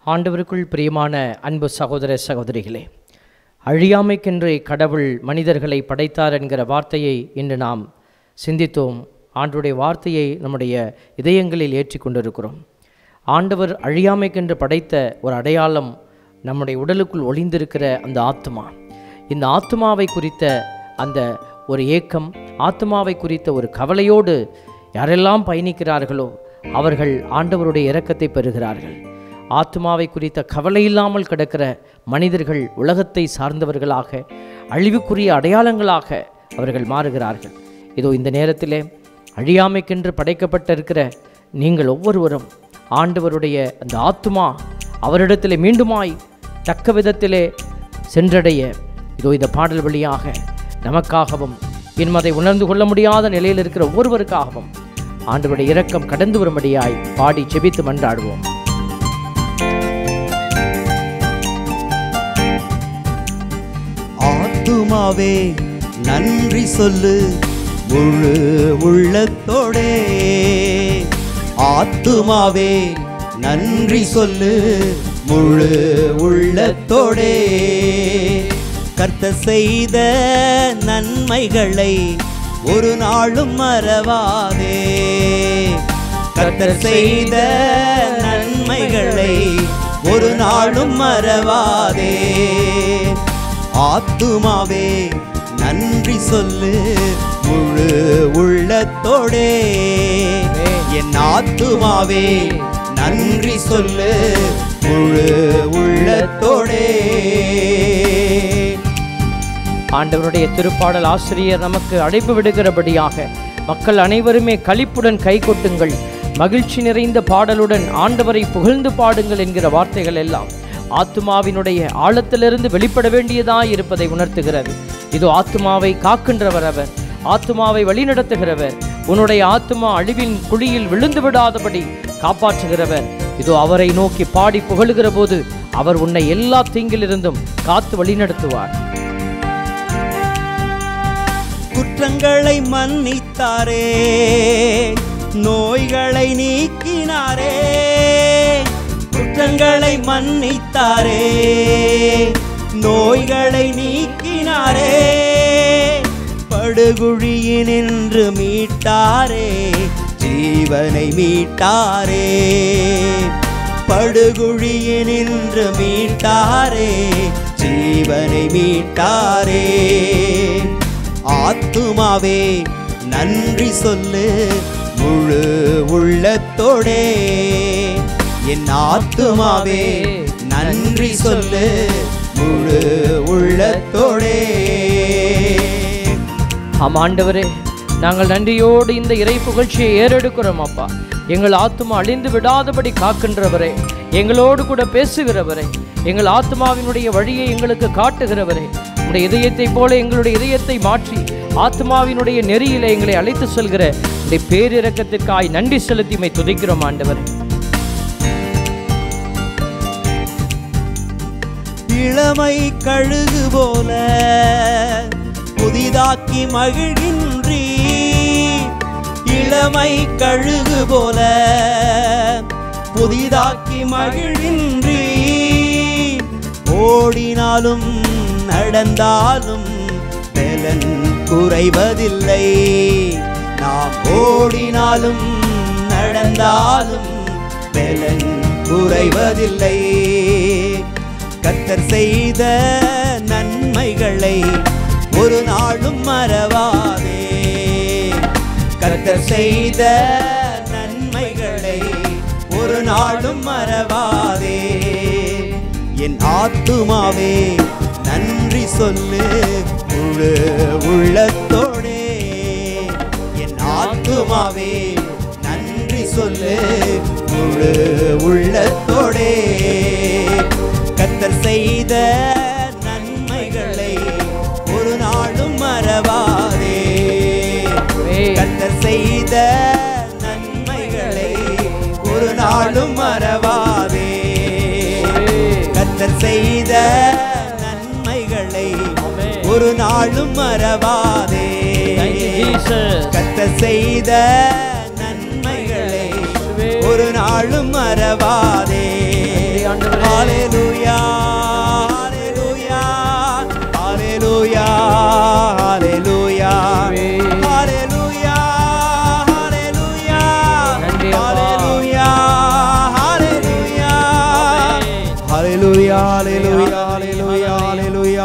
ஆண்டவருக்குள் பிரியமான அன்பு சகோதர சகோதரிகளே அழியாமைக்கென்றே கடவுள் மனிதர்களை படைத்தார் என்கிற வார்த்தையை இன்று நாம் சிந்தித்தோம் ஆண்டுடைய வார்த்தையை நம்முடைய இதயங்களில் ஏற்றி கொண்டிருக்கிறோம் ஆண்டவர் அழியாமைக்கென்று படைத்த ஒரு அடையாளம் நம்முடைய உடலுக்குள் ஒளிந்திருக்கிற அந்த ஆத்மா இந்த ஆத்மாவை குறித்த அந்த ஒரு ஏக்கம் ஆத்மாவை குறித்த ஒரு கவலையோடு யாரெல்லாம் பயணிக்கிறார்களோ அவர்கள் ஆண்டவருடைய இரக்கத்தை பெறுகிறார்கள் ஆத்மாவை குறித்த கவலை இல்லாமல் கிடக்கிற மனிதர்கள் உலகத்தை சார்ந்தவர்களாக அழிவுக்குரிய அடையாளங்களாக அவர்கள் மாறுகிறார்கள் இதோ இந்த நேரத்திலே அழியாமைக்கென்று படைக்கப்பட்டிருக்கிற நீங்கள் ஒவ்வொருவரும் ஆண்டவருடைய அந்த ஆத்மா அவரிடத்திலே மீண்டுமாய் தக்க விதத்திலே சென்றடைய இதோ இந்த பாடல் வழியாக நமக்காகவும் இன்னும் அதை உணர்ந்து கொள்ள முடியாத நிலையில் இருக்கிற ஒவ்வொருவருக்காகவும் ஆண்டவருடைய இரக்கம் கடந்து வரும்படியாய் பாடி செபித்து மன்றாடுவோம் ஆத்துமாவே நன்றி சொல்லு முழு உள்ளத்தோடே ஆத்துமாவே நன்றி சொல்லு முழு உள்ளத்தோடே கர்த்த செய்த நன்மைகளை ஒரு நாளும் மறவாதே கர்த்தர் செய்த நன்மைகளை ஒரு நாளும் மறவாதே ஆத்துமாவே நன்றி சொல்லு முழு உள்ளத்தோடே என் ஆத்துமாவே நன்றி சொல்லு முழு உள்ளத்தோடே ஆண்டவருடைய திருப்பாடல் ஆசிரியர் நமக்கு அழைப்பு விடுகிறபடியாக மக்கள் அனைவருமே களிப்புடன் கை கொட்டுங்கள் மகிழ்ச்சி நிறைந்த பாடலுடன் ஆண்டவரை புகழ்ந்து பாடுங்கள் என்கிற வார்த்தைகள் எல்லாம் ஆத்துமாவினுடைய ஆழத்திலிருந்து வெளிப்பட வேண்டியதாய் இருப்பதை உணர்த்துகிறது இது ஆத்துமாவை காக்கின்றவர் அவர் ஆத்துமாவை வழிநடத்துகிறவர் உன்னுடைய ஆத்துமா அழிவின் குழியில் விழுந்து விடாதபடி காப்பாற்றுகிறவர் இதோ அவரை நோக்கி பாடி புகழுகிற போது அவர் உன்னை எல்லா தீங்கிலிருந்தும் காத்து வழிநடத்துவார் குற்றங்களை மன்னித்தாரே நோய்களை நீக்கினாரே குற்றங்களை மன்னித்தாரே நோய்களை நீக்கினாரே படுகுழியினின்று மீட்டாரே ஜீவனை மீட்டாரே படுகுழியினின்று மீட்டாரே ஜீவனை மீட்டாரே ஆத்துமாவே நன்றி சொல்லு முழு உள்ளத்தோடே என் ஆத்துமாவே நன்றி சொல்லு முழு உள்ளத்தோடே ஆம் ஆண்டவரே நாங்கள் நன்றியோடு இந்த இறை புகழ்ச்சியை ஏறெடுக்கிறோம் அப்பா எங்கள் ஆத்மா அழிந்து விடாதபடி காக்கின்றவரே எங்களோடு கூட பேசுகிறவரே எங்கள் ஆத்மாவினுடைய வழியை எங்களுக்கு காட்டுகிறவரே உடைய இதயத்தை போல எங்களுடைய இதயத்தை மாற்றி ஆத்மாவினுடைய நெறியிலே எங்களை அழைத்து செல்கிற இந்த பேரிரக்கத்திற்காய் நன்றி செலுத்திமை துதிக்கிறோம் ஆண்டவரே இளமை கழுகு போல புதிதாக்கி மகிழ்கின்றீ இளமை கழுகு போல புதிதாக்கி மகிழ்கின்றீ ஓடினாலும் நடந்தாலும் பலன் குறைவதில்லை நாம் ஓடினாலும் நடந்தாலும் பலன் குறைவதில்லை கத்தர் செய்த நன்மைகளை ஒரு நாளும் மறவாதே கத்தர் செய்த நன்மைகளை ஒரு நாளும் மறவாதே என் ஆத்துமாவே நன்றி சொல்லு முழு உள்ளத்தோடே என் ஆத்துமாவே நன்றி சொல்லு முழு உள்ளத்தோடே கத்தர் செய்த நன்மைகளை ஒரு நாளும் மறவாதே கத்தர் செய்த நன்மைகளை ஒரு நாளும் மறவாதே கத்தர் செய்த நன்மைகளை ஒரு நாளும் மறவாதே Thank you, Jesus. கத்தர் செய்த நன்மைகளை ஒரு நாளும் மறவாதே ஆண்டவரே. ஹalleluya ஹalleluya ஹalleluya ஹalleluya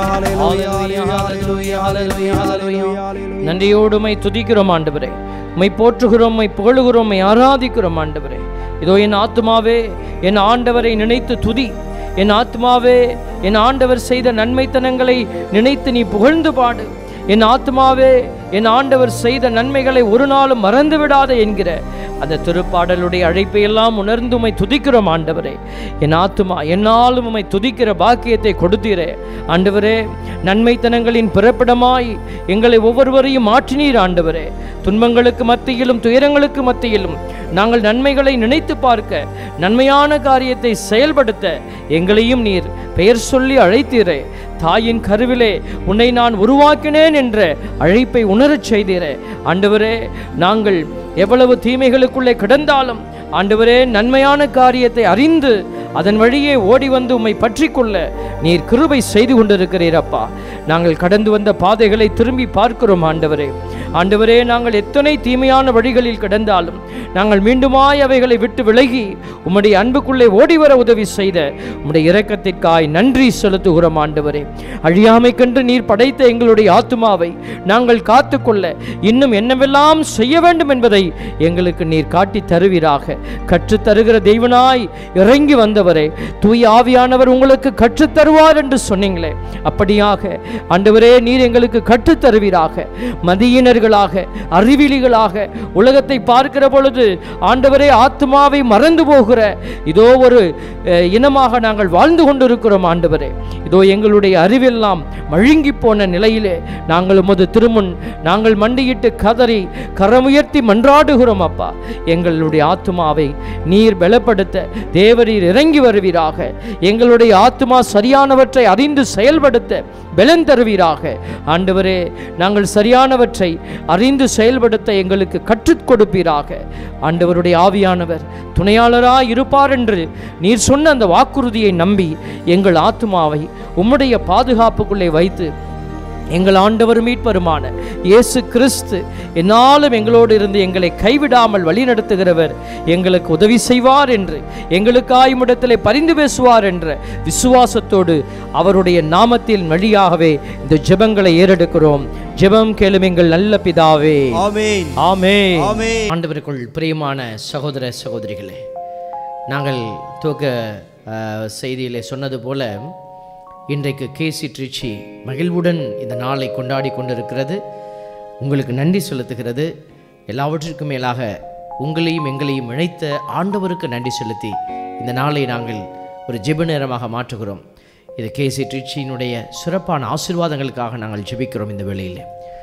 ஹalleluya ஹalleluya ஹalleluya நன்றியோடு உம்மை துதிக்கிறோம் ஆண்டவரே உம்மை போற்றுகிறோம் உம்மை புகழுகிறோம் உம்மை ஆராதிக்கிறோம் ஆண்டவரே இதோ என் ஆத்துமாவே என் ஆண்டவரை நினைத்து துதி என் ஆத்மாவே என் ஆண்டவர் செய்த நன்மைத்தனங்களை நினைத்து நீ புகழ்ந்து பாடு என் ஆத்மாவே என் ஆண்டவர் செய்த நன்மைகளை ஒரு நாளும் மறந்து விடாதே என்கிற அந்த திருப்பாடலுடைய அழைப்பை எல்லாம் உணர்ந்து உம்மை துதிக்கிறோம் ஆண்டவரே என் ஆத்துமா என்னாலும் உம்மை துதிக்கிற பாக்கியத்தை கொடுத்தீரே ஆண்டவரே நன்மைத்தனங்களின் பிறப்பிடமாய் எங்களை ஒவ்வொருவரையும் மாற்றினீர் ஆண்டவரே துன்பங்களுக்கு மத்தியிலும் துயரங்களுக்கு மத்தியிலும் நாங்கள் நன்மைகளை நினைத்து பார்க்க நன்மையான காரியத்தை செயல்படுத்த எங்களையும் நீர் பெயர் சொல்லி அழைத்தீரே தாயின் கருவிலே உன்னை நான் உருவாக்கினேன் என்ற அழைப்பை உணரச் செய்தீரே ஆண்டவரே நாங்கள் எவ்வளவு தீமைகளுக்குள்ளே கிடந்தாலும் ஆண்டவரே நன்மையான காரியத்தை அறிந்து அதன் வழியே ஓடி வந்து உம்மை பற்றி கொள்ள நீர் கிருபை செய்து கொண்டிருக்கிறீர் அப்பா நாங்கள் கடந்து வந்த பாதைகளை திரும்பி பார்க்கிறோம் ஆண்டவரே ஆண்டவரே நாங்கள் எத்தனை தீமையான வழிகளில் கிடந்தாலும் நாங்கள் மீண்டுமாய் அவைகளை விட்டு விலகி உம்முடைய அன்புக்குள்ளே ஓடி வர உதவி செய்த உம்முடைய இரக்கத்திற்காய் நன்றி செலுத்துகிறோம் ஆண்டவரே அழியாமை கண்டு நீர் படைத்த எங்களுடைய ஆத்துமாவை நாங்கள் காத்துக்கொள்ள இன்னும் என்னவெல்லாம் செய்ய வேண்டும் என்பதை எங்களுக்கு நீர் காட்டி தருவீராக கற்றுத் தருகிற தெய்வனாய் இறங்கி வந்தவரே தூய் ஆவியானவர் உங்களுக்கு கற்றுத் தருவார் என்று சொன்னீங்களே அப்படியாக ஆண்டவரே நீர் எங்களுக்கு கற்றுத் தருவீராக மதியினர்களாக அறிவிலிகளாக உலகத்தை பார்க்கிற பொழுது ஆண்டவரே ஆத்மாவை மறந்து போகிற இதோ ஒரு அஹ், இனமாக நாங்கள் வாழ்ந்து கொண்டிருக்கிறோம் ஆண்டவரே இதோ எங்களுடைய அறிவெல்லாம் மழுங்கி போன நிலையிலே நாங்கள் உமது திருமுன் நாங்கள் மண்டியிட்டு கதறி கரமுயர்த்தி மன்றாடுகிறோம் அப்பா எங்களுடைய ஆத்மாவை நீர் பலப்படுத்த தேவரீர் இறங்கி வருவீராக எங்களுடைய ஆத்மா சரியானவற்றை அறிந்து செயல்படுத்த பலன் தருவீராக ஆண்டவரே நாங்கள் சரியானவற்றை அறிந்து செயல்படுத்த எங்களுக்கு கற்றுக் கொடுப்பீராக ஆண்டவருடைய ஆவியானவர் துணையாளராய் இருப்பார் என்று நீர் சொன்ன அந்த வாக்குறுதியை நம்பி எங்கள் ஆத்மாவை உம்முடைய பாதுகாப்புக்குள்ளே வைத்து எங்கள் ஆண்டவர் மீட்பருமான இயேசு கிறிஸ்து என்னாலும் எங்களோடு இருந்து எங்களை கைவிடாமல் வழிநடத்துகிறவர் எங்களுக்கு உதவி செய்வார் என்று எங்களுக்காய் இடத்திலே பரிந்து பேசுவார் என்ற விசுவாசத்தோடு அவருடைய நாமத்தில் வழியாகவே இந்த ஜெபங்களை ஏறெடுக்கிறோம் ஜெபம் கேளும் எங்கள் நல்ல பிதாவே ஆமென் ஆமே ஆமென் ஆண்டவருக்குள் பிரியமான சகோதர சகோதரிகளே நாங்கள் துவக்க அஹ், செய்தியிலே சொன்னது போல இன்றைக்கு கேசி ட்ரிச்சி மகிழ்வுடன் இந்த நாளை கொண்டாடி கொண்டிருக்கிறது உங்களுக்கு நன்றி செலுத்துகிறது எல்லாவற்றிற்கும் மேலாக உங்களையும் எங்களையும் இணைத்த ஆண்டவருக்கு நன்றி செலுத்தி இந்த நாளை நாங்கள் ஒரு ஜெப நேரமாக மாற்றுகிறோம் இது கேசி ட்ரிச்சியினுடைய சிறப்பான ஆசீர்வாதங்களுக்காக நாங்கள் ஜெபிக்கிறோம் இந்த வேளையில்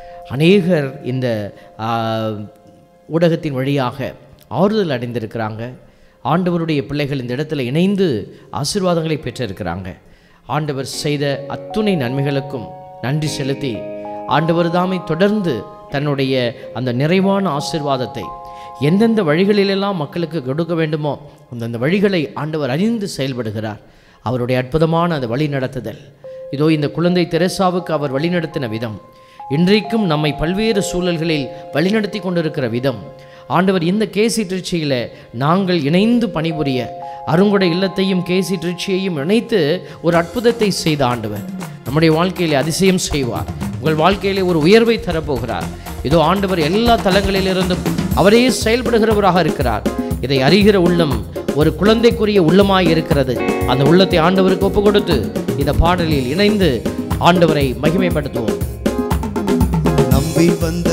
அநேகர் இந்த ஆ, ஊடகத்தின் வழியாக ஆறுதல் அடைந்திருக்கிறாங்க ஆண்டவருடைய பிள்ளைகள் இந்த இடத்துல இணைந்து ஆசீர்வாதங்களை பெற்றிருக்கிறாங்க ஆண்டவர் செய்த அத்துணை நன்மைகளுக்கும் நன்றி செலுத்தி ஆண்டவர் தாமை தொடர்ந்து தன்னுடைய அந்த நிறைவான ஆசீர்வாதத்தை எந்தெந்த வழிகளிலெல்லாம் மக்களுக்கு கொடுக்க வேண்டுமோ அந்தந்த வழிகளை ஆண்டவர் அறிந்து செயல்படுகிறார் அவருடைய அற்புதமான அந்த வழி நடத்துதல் இதோ இந்த குழந்தை தெரசாவுக்கு அவர் வழிநடத்தின விதம் இன்றைக்கும் நம்மை பல்வேறு சூழல்களில் வழிநடத்தி கொண்டிருக்கிற விதம் ஆண்டவர் இந்த கேசி திருச்சியில் நாங்கள் இணைந்து பணிபுரிய அருங்குடை இல்லத்தையும் கேசி திருச்சியையும் இணைத்து ஒரு அற்புதத்தை செய்த ஆண்டவர் நம்முடைய வாழ்க்கையிலே அதிசயம் செய்வார் உங்கள் வாழ்க்கையிலே ஒரு உயர்வை தரப்போகிறார் இதோ ஆண்டவர் எல்லா தலங்களிலிருந்தும் அவரே செயல்படுகிறவராக இருக்கிறார் இதை அறிகிற உள்ளம் ஒரு குழந்தைக்குரிய உள்ளமாய் இருக்கிறது அந்த உள்ளத்தை ஆண்டவருக்கு ஒப்பு கொடுத்து இந்த பாடலில் இணைந்து ஆண்டவரை மகிமைப்படுத்துவோம் நம்பி வந்த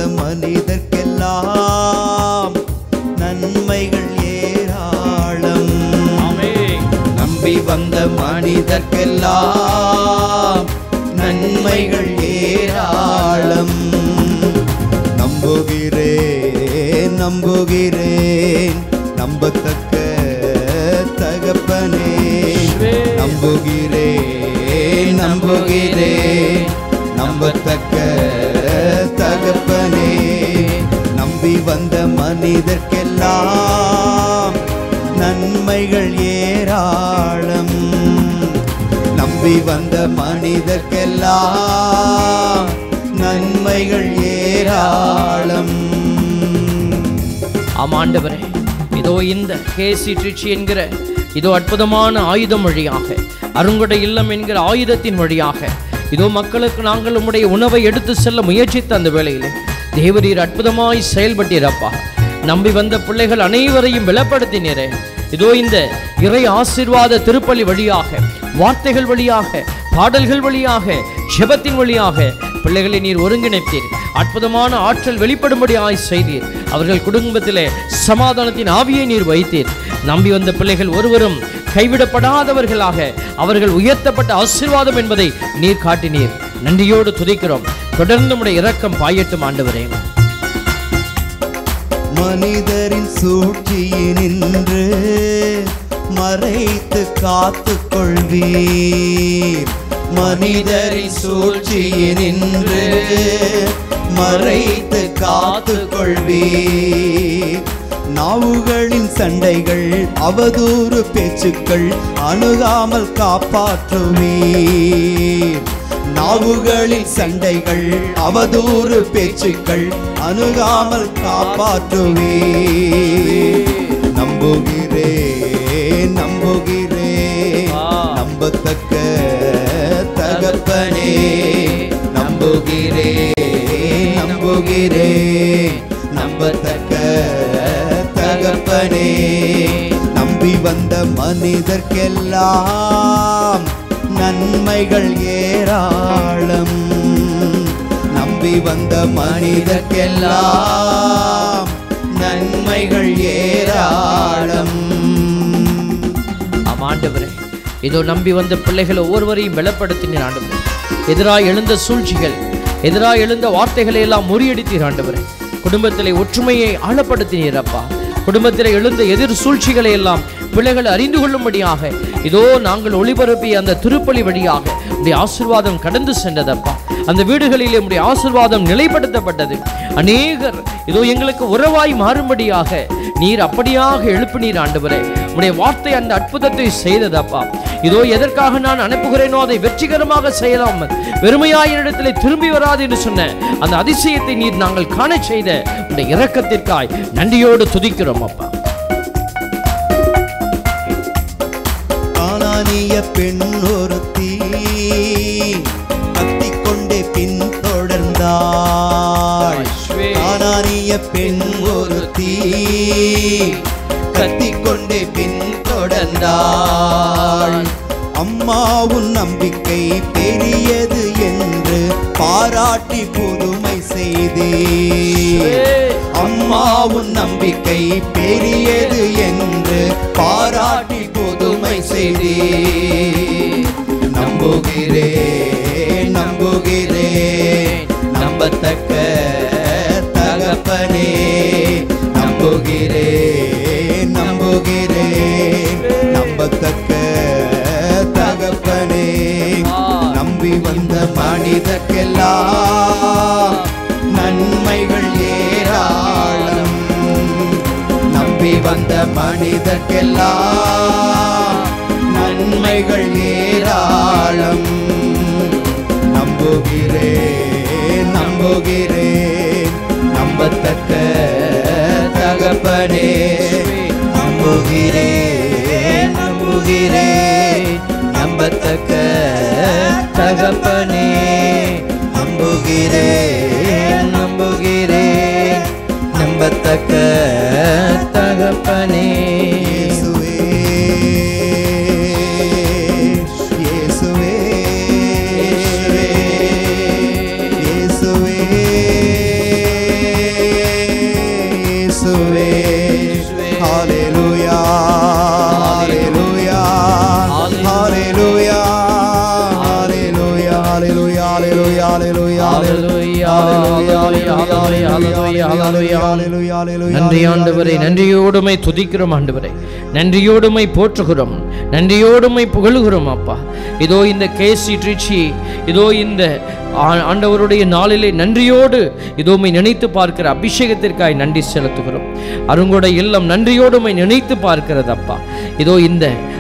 மனிதர்க்கெல்லாம் நன்மைகள் ஏராளம் நம்பி வந்த மனிதர்க்கெல்லாம் நன்மைகள் ஏராளம் நம்புகிறேன் நம்புகிறேன் நம்பத்தக்க தகப்பனே நம்புகிறேன் நம்புகிறேன் நம்பத்தக்க தகப்பனே நம்பி வந்த மனிதர்க்கெல்லாம் நன்மைகள் ஏராளம் நம்பி வந்த மனிதர்க்கெல்லாம் நன்மைகள் ஏராளம் ஆம் ஆண்டவரே இதோ இந்த கேசி ட்ரிச்சி என்கிற இதோ அற்புதமான ஆயுதம் வழியாக அருங்கொடை இல்லம் என்கிற ஆயுதத்தின் வழியாக இதோ மக்களுக்கு நாங்கள் உம்முடைய உணவை எடுத்து செல்ல முயற்சித்த அந்த வேளையிலே தேவரீர் அற்புதமாய் செயல்பட்டீரப்பா நம்பி வந்த பிள்ளைகள் அனைவரையும் பலப்படுத்தினீரே இதோ இந்த இறை ஆசீர்வாத திருப்பலி வழியாக வார்த்தைகள் வழியாக பாடல்கள் வழியாக ஜெபத்தின் வழியாக பிள்ளைகளை நீர் ஒருங்கிணைத்தீர் அற்புதமான ஆற்றல் வெளிப்படும்படியாய் செய்தீர் அவர்கள் குடும்பத்திலே சமாதானத்தின் ஆவியை நீர் வைத்தீர் நம்பி வந்த பிள்ளைகள் ஒருவரும் கைவிடப்படாதவர்களாக அவர்கள் உயர்த்தப்பட்ட ஆசீர்வாதம் என்பதை நீர் காட்டினீர் நன்றியோடு துதிக்கிறோம் தொடர்ந்து உடைய இரக்கம் பாயட்டும் ஆண்டவரே மனிதரின் சூழ்ச்சியினின்று மறைத்து காத்து கொள்வீர் மனிதரின் சூழ்ச்சியினின்று மறைத்து காத்து கொள்வீர் நாவுகளின் சண்டைகள் அவதூறு பேச்சுக்கள் அணுகாமல் காப்பாற்றுவீர் நாவுகளின் சண்டைகள் அவதூறு பேச்சுக்கள் அணுகாமல் காப்பாற்றுவே நம்புகிறே நம்புகிறே நம்பத்தக்க தகப்பனே நம்புகிறே நம்புகிறே நம்பத்தக்க தகப்பனே நம்பி வந்த மனிதர்க்கெல்லாம் நன்மைகள் ஏராளம் நம்பி வந்த மனிதர்க்கெல்லாம் நன்மைகள் ஏராளம் ஆம் ஆண்டவரே இதோ நம்பி வந்த பிள்ளைகள் ஒவ்வொருவரையும் பலப்படுத்தினீர் ஆண்டவரே எதிராய் எழுந்த சூழ்ச்சிகள் எதிராய் எழுந்த வார்த்தைகளை எல்லாம் முறியடித்தீர் ஆண்டவரே குடும்பத்திலே ஒற்றுமையை ஆழப்படுத்தினீர் அப்பா குடும்பத்திலே எழுந்த எதிர் சூழ்ச்சிகளை எல்லாம் பிள்ளைகள் அறிந்து கொள்ளும்படியாக இதோ நாங்கள் ஒளிபரப்பிய அந்த திருப்பலி வழியாக உடைய ஆசீர்வாதம் கடந்து சென்றதப்பா அந்த வீடுகளிலே உடைய ஆசீர்வாதம் நிலைப்படுத்தப்பட்டது அநேகர் இதோ எங்களுக்கு உறவாய் மாறும்படியாக நீர் அப்படியாக எழுப்பினீர் ஆண்டவரே உடைய வார்த்தை அந்த அற்புதத்தை செய்ததப்பா இதோ எதற்காக நான் அனுப்புகிறேனோ அதை வெற்றிகரமாக செய்யலாம் வெறுமையாயினிடத்திலே திரும்பி வராது என்று சொன்ன அந்த அதிசயத்தை நீர் நாங்கள் காண செய்த உடைய இரக்கத்திற்காய் நன்றியோடு துதிக்கிறோம் அப்பா காணானிய பெண் ஒருத்தி கத்திக்கொண்டே பின் தொடர்ந்தாள் காணானிய பெண் ஒருத்தி கத்திக்கொண்டே பின் தொடர்ந்தாள் அம்மாவும் நம்பிக்கை பெரியது என்று பாராட்டி புதுமை செய்தீர் அம்மாவும் நம்பிக்கை பெரியது என்று பாராட்டி புதுமை செய்தீர் நம்புகிறேன் நம்புகிறேன் நம்பத்தக்க தகப்பனே நம்புகிறேன் நம்புகிறேன் நம்பத்தக்க தகப்பனே நம்பி வந்த மனிதர்க்கெல்லாம் நன்மைகள் ஏராளம் நம்பி வந்த மனிதர்க்கெல்லாம் நன்மைகள் ஏராளம் நம்புகிறேன் நம்புகிறேன் நம்பத்தக்க தகப்பனே நம்புகிறேன் நம்புகிறேன் நம்பத்தக்க தகப்பனே நம்புகிறேன் நம்புகிறேன் நம்பத்தக்க தகப்பனே இயேசுவே இயேசுவே இயேசுவே ஹalleluya ஹalleluya ஹalleluya ஹalleluya ஹalleluya ஹalleluya ஹalleluya நன்றி ஆண்டவரே நன்றியோடுமை துதிக்கிறோம் ஆண்டவரே நன்றியோடுமை போற்றுகிறோம் நன்றியோடுமை புகழுகிறோம் அப்பா இதோ இந்த கேசி ட்ரிச்சி இதோ இந்த ஆ- ஆண்டவருடைய நாளிலே நன்றியோடு இதோமை நினைத்து பார்க்கிற அபிஷேகத்திற்காய் நன்றி செலுத்துகிறோம் அருங்கொடை இல்லம் நன்றியோடுமை நினைத்து பார்க்கிறது அப்பா இதோ இந்த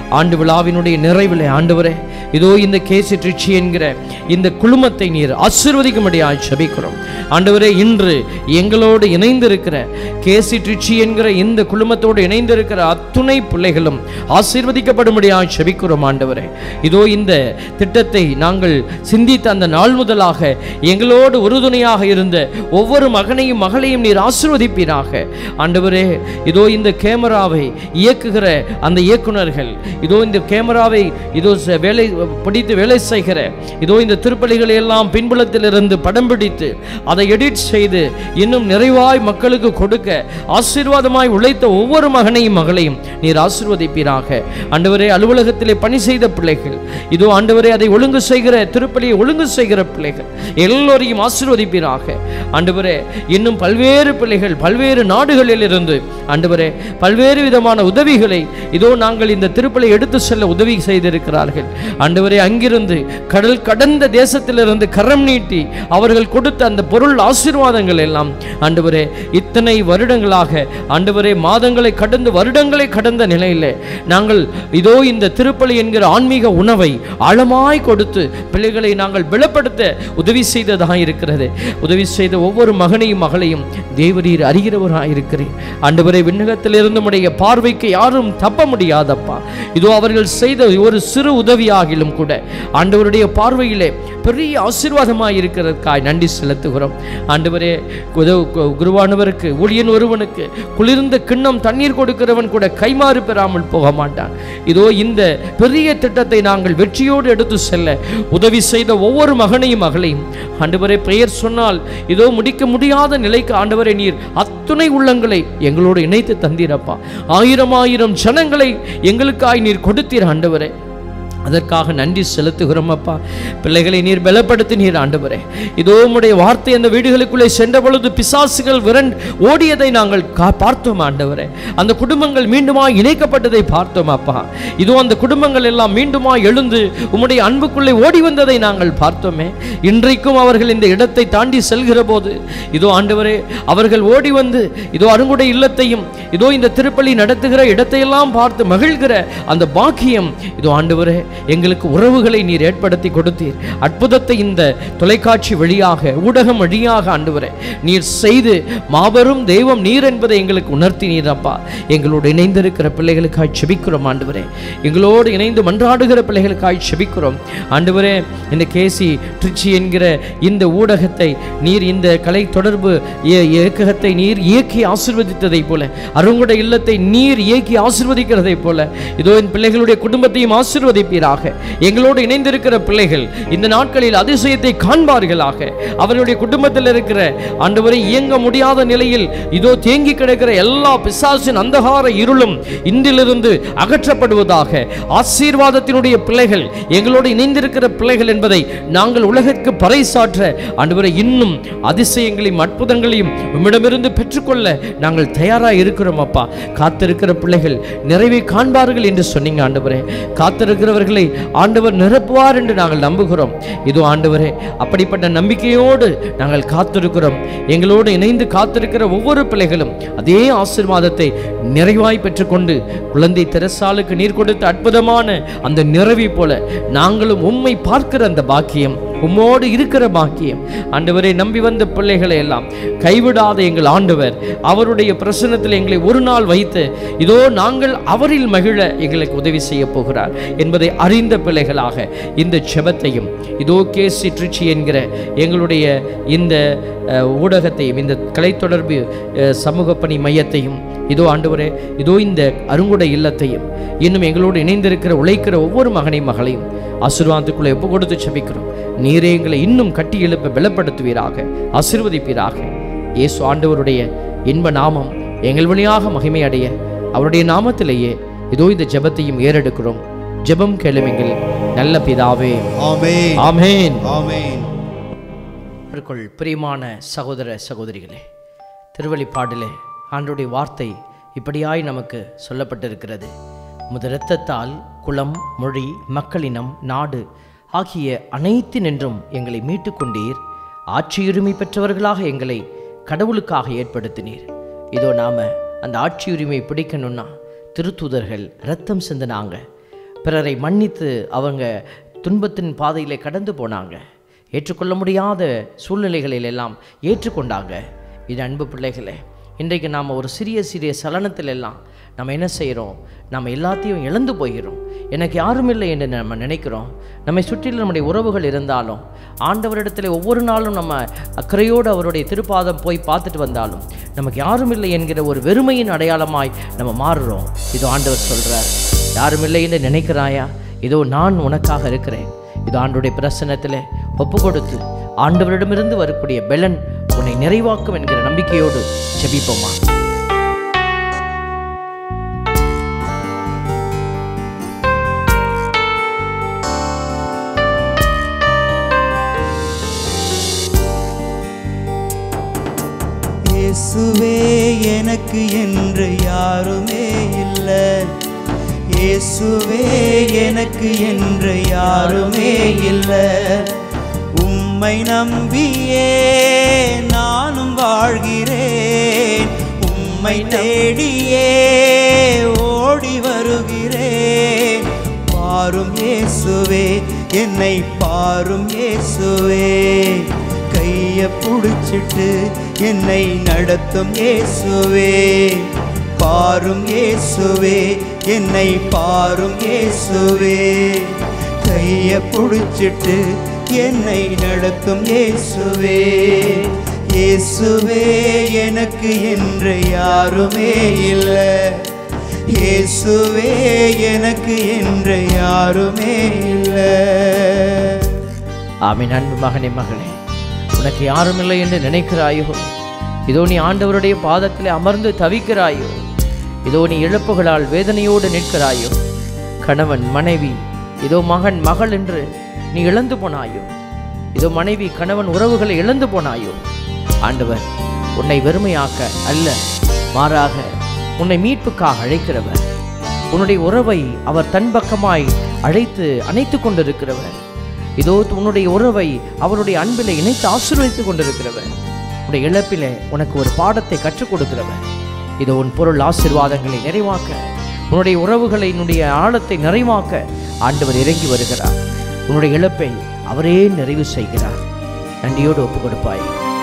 ஆண்டு விழாவினுடைய நிறைவில் ஆண்டவரே இதோ இந்த கேசி ட்ரிச்சி என்கிற இந்த குழுமத்தை நீர் ஆசீர்வதிக்கும்படியாய் ஜெபிக்கிறோம் ஆண்டவரே இன்று எங்களோடு இணைந்திருக்கிற கேசி ட்ரிச்சி என்கிற இந்த குழுமத்தோடு இணைந்திருக்கிற அத்துணை பிள்ளைகளும் ஆசீர்வதிக்கப்படும்படியாய் ஜெபிக்கிறோம் ஆண்டவரே இதோ இந்த திட்டத்தை நாங்கள் சிந்தித்த அந்த நாள் முதலாக எங்களோடு உறுதுணையாக இருந்த ஒவ்வொரு மகனையும் மகளையும் நீர் ஆசீர்வதிப்பீராக ஆண்டவரே இதோ இந்த கேமராவை இயக்குகிற அந்த இயக்குனர்கள் இதோ இந்த கேமராவை இதோ ச- வேலை பிடித்து வேலை செய்கிற இதோ இந்த திருப்பலிகளை எல்லாம் பின்புலத்திலிருந்து படம் பிடித்து அதை எடிட் செய்து இன்னும் நிறைவாய் மக்களுக்கு கொடுக்க ஆசீர்வாதமாய் உழைத்த ஒவ்வொரு மகனையும் மகளையும் நீர் ஆசீர்வதிப்பீராக ஆண்டவரே அலுவலகத்திலே பணி செய்த பிள்ளைகள் இதோ ஆண்டவரே அதை ஒழுங்கு செய்கிற திருப்பலியை ஒழுங்கு செய்கிற பிள்ளைகள் எல்லோரையும் ஆசீர்வதிப்பீராக ஆண்டவரே இன்னும் பல்வேறு பிள்ளைகள் பல்வேறு நாடுகளில் இருந்து ஆண்டவரே பல்வேறு விதமான உதவிகளை இதோ நாங்கள் இந்த திருப்பலை எடுத்து செல்ல உதவி செய்திருக்கிறார்கள் ஆண்டவரே அங்கிருந்து கடல் கடந்த தேசத்திலிருந்து கரம் நீட்டி அவர்கள் கொடுத்த அந்த பொருள் ஆசீர்வாதங்கள் எல்லாம் ஆண்டவரே இத்தனை வருடங்களாக ஆண்டவரே மாதங்களை கடந்து வருடங்களை கடந்த நிலையிலே நாங்கள் இதோ இந்த திருப்பலி என்கிற ஆன்மீக உணவை ஆழமாய் கொடுத்து பிள்ளைகளை நாங்கள் பலப்படுத்த உதவி செய்ததாக இருக்கிறது உதவி செய்த ஒவ்வொரு மகனையும் மகளையும் தேவரீர் அறிகிறவராக இருக்கிறேன் ஆண்டவரே விண்ணகத்திலிருந்து உடைய பார்வைக்கு யாரும் தப்ப முடியாதப்பா இதோ அவர்கள் செய்த ஒரு சிறு உதவியாகிலும் கூட ஆண்டவருடைய பார்வையிலே பெரிய ஆசீர்வாதமாக இருக்கிறதுக்காய் நன்றி செலுத்துகிறோம் ஆண்டவரே குத- கு- குருவானவருக்கு ஊழியன் ஒருவனுக்கு குளிர்ந்த கிண்ணம் தண்ணீர் கொடுக்கிறவன் கூட கைமாறு பெறாமல் போக மாட்டான் இதோ இந்த பெரிய திட்டத்தை நாங்கள் வெற்றியோடு எடுத்து செல்ல உதவி செய்த ஒவ்வொரு மகனையும் மகளையும் ஆண்டவரே பெயர் சொன்னால் இதோ முடிக்க முடியாத நிலைக்கு ஆண்டவரே நீர் அத்துணை உள்ளங்களை எங்களோடு இணைத்து தந்தீரப்பா ஆயிரம் ஆயிரம் ஜனங்களை எங்களுக்காய் நீர் கொடுத்தீர் ஆண்டவரே அதற்காக நன்றி செலுத்துகிறோம் அப்பா பிள்ளைகளை நீர் பலப்படுத்தி நீர் ஆண்டவரே இதோ உம்முடைய வார்த்தை அந்த வீடுகளுக்குள்ளே சென்ற பொழுது பிசாசுகள் விரண்ட் ஓடியதை நாங்கள் கா- பார்த்தோம் ஆண்டவரே அந்த குடும்பங்கள் மீண்டுமா இணைக்கப்பட்டதை பார்த்தோம் அப்பா இதோ அந்த குடும்பங்கள் எல்லாம் மீண்டுமா எழுந்து உம்முடைய அன்புக்குள்ளே ஓடி வந்ததை நாங்கள் பார்த்தோமே இன்றைக்கும் அவர்கள் இந்த இடத்தை தாண்டி செல்கிற போது இதோ ஆண்டவரே அவர்கள் ஓடி வந்து இதோ அருங்குடை இல்லத்தையும் இதோ இந்த திருப்பலி நடத்துகிற இடத்தையெல்லாம் பார்த்து மகிழ்கிற அந்த பாக்கியம் இதோ ஆண்டவரே எங்களுக்கு உறவுகளை நீர் ஏற்படுத்தி கொடுத்தீர் அற்புதத்தை இந்த தொலைக்காட்சி வழியாக ஊடகம் வழியாக ஆண்டவரே நீர் செய்து மாபெரும் தெய்வம் நீர் என்பதை எங்களுக்கு உணர்த்தினீர் அப்பா எங்களோடு இணைந்திருக்கிற பிள்ளைகளுக்காய் செபிக்கிறோம் ஆண்டவரே எங்களோடு இணைந்து மன்றாடுகிற பிள்ளைகளுக்காய் செபிக்கிறோம் ஆண்டவரே இந்த கேசி ட்ரிச்சி என்கிற இந்த ஊடகத்தை நீர் இந்த கலை தொடர்பு இய- இயக்ககத்தை நீர் இயக்கி ஆசிர்வதித்ததைப் போல அருங்குட இல்லத்தை நீர் இயக்கி ஆசிர்வதிக்கிறதைப் போல இதோ என் பிள்ளைகளுடைய குடும்பத்தையும் ஆசிர்வதிப்பீராக எங்களோடு இணைந்திருக்கிற பிள்ளைகள் இந்த நாட்களில் அதிசயத்தை காண்பார்களாக அவர்களுடைய குடும்பத்தில் இருக்கிற ஆண்டவரை இயங்க முடியாத நிலையில் இதோ தேங்கி கிடக்கிற எல்லா பிசாசின் அந்தகார இருளும் இன்றிலிருந்து அகற்றப்படுவதாக ஆசீர்வாதத்தினுடைய பிள்ளைகள் எங்களோடு இணைந்திருக்கிற பிள்ளைகள் என்பதை நாங்கள் உலகிற்கு பறைசாற்ற ஆண்டவரை இன்னும் அதிசயங்களையும் அற்புதங்களையும் உம்மிடமிருந்து பெற்றுக்கொள்ள நாங்கள் தயாராக இருக்கிறோம் அப்பா காத்திருக்கிற பிள்ளைகள் நிறைவை காண்பார்கள் என்று சொன்னீங்க ஆண்டவரே காத்திருக்கிறவர்களை ஆண்டவர் நிரப்புவார் என்று நாங்கள் நம்புகிறோம் இதோ ஆண்டவரே அப்படிப்பட்ட நம்பிக்கையோடு நாங்கள் காத்திருக்கிறோம் எங்களோடு இணைந்து காத்திருக்கிற ஒவ்வொரு பிள்ளைகளும் அதே ஆசீர்வாதத்தை நிறைவாய் பெற்றுக்கொண்டு குழந்தை தெரசாலுக்கு நீர் கொடுத்த அற்புதமான அந்த நிறைவை போல நாங்களும் உம்மை பார்க்கிற அந்த பாக்கியம் உம்மோடு இருக்கிற பாக்கியம் ஆண்டவரை நம்பி வந்த பிள்ளைகளை எல்லாம் கைவிடாத எங்கள் ஆண்டவர் அவருடைய பிரசன்னத்தில் எங்களை ஒரு நாள் வைத்து இதோ நாங்கள் அவரில் மகிழ எங்களுக்கு உதவி செய்ய போகிறார் என்பதை அறிந்த பிள்ளைகளாக இந்த செபத்தையும் இதோ கேசி ட்ரிச்சி என்கிற எங்களுடைய இந்த அஹ், ஊடகத்தையும் இந்த கலைத்தொடர்பு அஹ், சமூக பணி மையத்தையும் இதோ ஆண்டவரே இதோ இந்த அருங்குடை இல்லத்தையும் இன்னும் எங்களோடு இணைந்திருக்கிற உழைக்கிற ஒவ்வொரு மகனையும் மகளையும் ஆசீர்வாதத்துக்குள்ளே ஒப்பு கொடுத்து செபிக்கிறோம் நீரே எங்களை இன்னும் கட்டி எழுப்ப பலப்படுத்துவீராக ஆசீர்வதிப்பீராக இயேசு ஆண்டவருடைய இன்ப நாமம் எங்கள் வழியாக மகிமை அடைய அவருடைய நாமத்திலேயே இதோ இந்த ஜெபத்தையும் ஏறெடுக்கிறோம் ஜெபம் கேளுமெங்கள் நல்ல பிதாவே ஆமென் ஆமென் ஆமென் அவருக்குள் பிரியமான சகோதர சகோதரிகளே திருவழிப்பாடிலே ஆண்டுடைய வார்த்தை இப்படியாய் நமக்கு சொல்லப்பட்டிருக்கிறது முத இரத்தத்தால் குலம் மொழி மக்களினம் நாடு ஆகிய அனைத்தினின்றும் எங்களை மீட்டு கொண்டீர் ஆட்சியுரிமை பெற்றவர்களாக எங்களை கடவுளுக்காக ஏற்படுத்தினீர் இதோ நாம அந்த ஆட்சியுரிமை பிடிக்கணும்னா திருத்தூதர்கள் ரத்தம் சிந்தினாங்க பிறரை மன்னித்து அவங்க துன்பத்தின் பாதையிலே கடந்து போனாங்க ஏற்றுக்கொள்ள முடியாத சூழ்நிலைகளில் எல்லாம் ஏற்றுக்கொண்டாங்க இது அன்பு பிள்ளைகளே இன்றைக்கு நாம் ஒரு சிறிய சிறிய சலனத்தில் எல்லாம் நம்ம என்ன செய்கிறோம் நம்ம எல்லாத்தையும் இழந்து போகிறோம் எனக்கு யாரும் இல்லை என்று நம்ம நினைக்கிறோம் நம்மை சுற்றிலும் நம்முடைய உறவுகள் இருந்தாலும் ஆண்டவரிடத்தில் ஒவ்வொரு நாளும் நம்ம அக்கறையோடு அவருடைய திருப்பாதம் போய் பார்த்துட்டு வந்தாலும் நமக்கு யாரும் இல்லை என்கிற ஒரு வெறுமையின் அடையாளமாய் நம்ம மாறுறோம் இது ஆண்டவர் சொல்கிறார் யாரும் இல்லை என்று நினைக்கிறாயா இதோ நான் உனக்காக இருக்கிறேன் இது ஆண்டுடைய பிரசன்னத்தில் ஒப்பு கொடுத்து ஆண்டவரிடமிருந்து வரக்கூடிய பெலன் உன்னை நிறைவாக்கும் என்கிற நம்பிக்கையோடு செபிப்போமா இயேசுவே எனக்கு என்று யாருமே இல்லை இயேசுவே எனக்கு என்று யாருமே இல்லை உம்மை நம்பியே நானும் வாழ்கிறேன் உம்மை தேடியே ஓடி வருகிறேன் பாரும் இயேசுவே என்னை பாரும் இயேசுவே கைய புடிச்சிட்டு என்னை நடத்தும் இயேசுவே பாரும் இயேசுவே என்னை பாரும் இயேசுவே கைய புடிச்சிட்டு என்னை நடத்தும் இயேசுவே இயேசுவே எனக்கு என்று யாருமே இல்லை இயேசுவே எனக்கு என்று யாருமே இல்லை ஆமென் அன்பு மகனே மகளே உனக்கு யாரும் இல்லை என்று நினைக்கிறாயோ இதோ நீ ஆண்டவருடைய பாதத்தில் அமர்ந்து தவிக்கிறாயோ இதோ நீ இழப்புகளால் வேதனையோடு நிற்கிறாயோ கணவன் மனைவி இதோ மகன் மகள் என்று நீ இழந்து போனாயோ இதோ மனைவி கணவன் உறவுகளை இழந்து போனாயோ ஆண்டவர் உன்னை வெறுமையாக்க அல்ல மாறாக உன்னை மீட்புக்காக அழைக்கிறவர் உன்னுடைய உறவை அவர் தன் பக்கமாய் அழைத்து அணைத்து கொண்டிருக்கிறவர் இதோ உன்னுடைய உறவை அவருடைய அன்பிலே இணைத்து ஆசீர்வதித்துக் கொண்டிருக்கிறவர் உன்னுடைய இழப்பிலே உனக்கு ஒரு பாடத்தை கற்றுக் கொடுக்கிறவர் இதோ உன் பொருள் ஆசீர்வாதங்களை நிறைவாக்க உன்னுடைய உறவுகளை உன்னுடைய ஆழத்தை நிறைவாக்க ஆண்டவர் இறங்கி வருகிறார் உன்னுடைய இழப்பை அவரே நிறைவு செய்கிறார் நன்றியோடு ஒப்புக் கொடுப்பாய்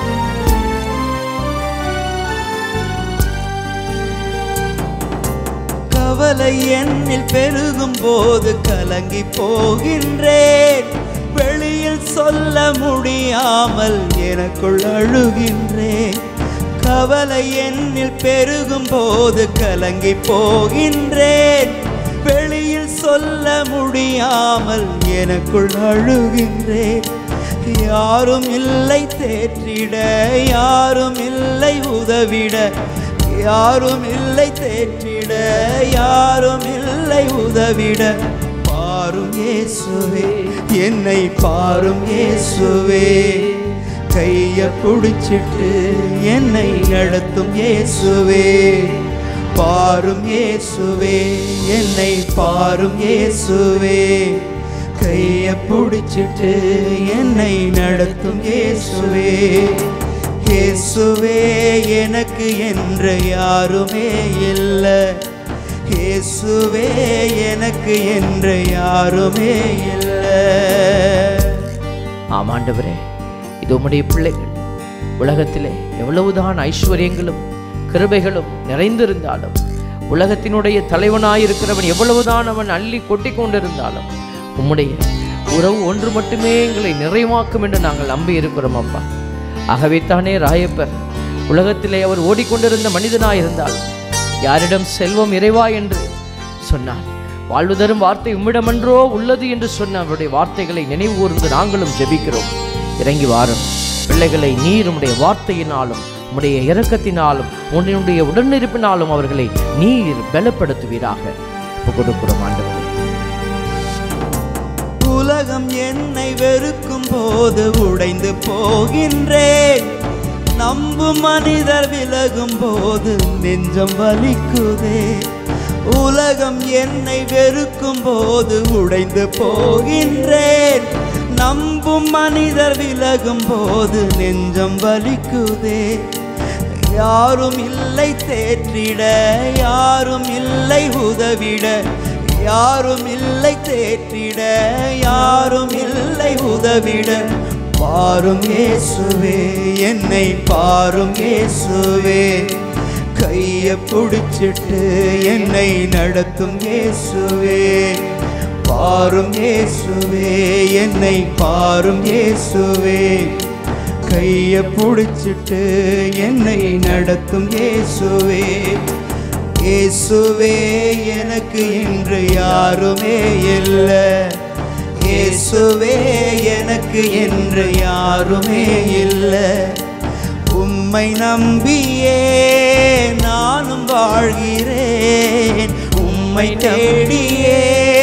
கவலை என்னில் பெருகும் போது கலங்கி போகின்றேன் வெளியில் சொல்ல முடியாமல் எனக்குள் அழுகின்றேன் கவலை என்னில் பெருகும் போது கலங்கி போகின்றேன் வெளியில் சொல்ல முடியாமல் எனக்குள் அழுகின்றேன் யாரும் இல்லை தேற்றிட யாரும் இல்லை உதவிட யாரும் இல்லை தேற்றிட யாரும் இல்லை உதவிட பாரும் இயேசுவே என்னை பாரும் இயேசுவே கைய புடிச்சிட்டு என்னை நடத்தும் இயேசுவே பாரும் இயேசுவே என்னை பாரும் இயேசுவே கைய புடிச்சிட்டு என்னை நடத்தும் இயேசுவே இயேசுவே எனக்கு என்று யாருமே இல்லை இயேசுவே எனக்கு என்று யாருமே இல்லை ஆமாண்டவரே இது உம்முடைய பிள்ளைகள் உலகத்திலே எவ்வளவுதான் ஐஸ்வர்யங்களும் கிருபைகளும் நிறைந்திருந்தாலும் உலகத்தினுடைய தலைவனாயிருக்கிறவன் எவ்வளவுதான் அவன் அள்ளி கொட்டி கொண்டிருந்தாலும் உம்முடைய உறவு ஒன்று மட்டுமே எங்களை நிறைவாக்கும் என்று நாங்கள் நம்பி இருக்கிறோம் அப்பா ஆகவே தானே ராயப்பர் உலகத்திலே அவர் ஓடிக்கொண்டிருந்த மனிதனாயிருந்தாலும் யாரிடம் செல்வம் இறைவா என்று சொன்னார் வாழ்வு தரும் வார்த்தை உம்மிடமன்றோ உள்ளது என்று சொன்ன அவருடைய வார்த்தைகளை நினைவு கூர்ந்து நாங்களும் ஜெபிக்கிறோம் இறங்கி வாரும் பிள்ளைகளை நீர் உம்முடைய வார்த்தையினாலும் உம்முடைய இரக்கத்தினாலும் உன்னுடைய உடனிருப்பினாலும் அவர்களை நீர் பலப்படுத்துவீராக ஒப்புக் கொடுக்கிறோம் ஆண்டவரே உலகம் என்னை வெறுக்கும் போது உடைந்து போகின்றேன் நம்பும் மனிதர் விலகும் போது நெஞ்சம் வலிக்குதே உலகம் என்னை வெறுக்கும் போது உடைந்து போகின்றேன் நம்பும் மனிதர் விலகும் போது நெஞ்சம் வலிக்குதே யாரும் இல்லை தேற்றிட யாரும் இல்லை உதவிட யாரும் இல்லை தேற்றிட யாரும் இல்லை உதவிட பாரும் இயேசுவே என்னை பாரும் இயேசுவே கைய பிடிச்சிட்டு என்னை நடத்தும் இயேசுவே பாரும் இயேசுவே என்னை பாரும் இயேசுவே கைய பிடிச்சிட்டு என்னை நடத்தும் இயேசுவே இயேசுவே எனக்கு இன்று யாருமே இல்லை இயேசுவே எனக்கு என்று யாருமே இல்லை உம்மை நம்பியே நானும் வாழ்கிறேன் உம்மை தேடியே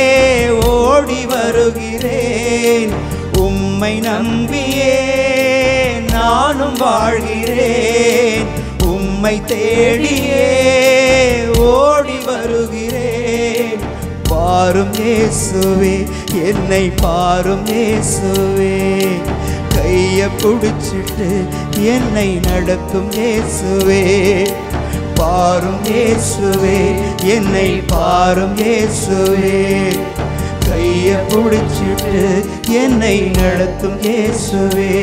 ஓடி வருகிறேன் உம்மை நம்பியே நானும் வாழ்கிறேன் உம்மை தேடியே ஓடி வருகிறேன் பாரும் இயேசுவே என்னை பாரும் இயேசுவே கைய பிடிச்சிட்டு என்னை நடத்தும் இயேசுவே பாரும் இயேசுவே என்னை பாரும் இயேசுவே கைய பிடிச்சிட்டு என்னை நடத்தும் இயேசுவே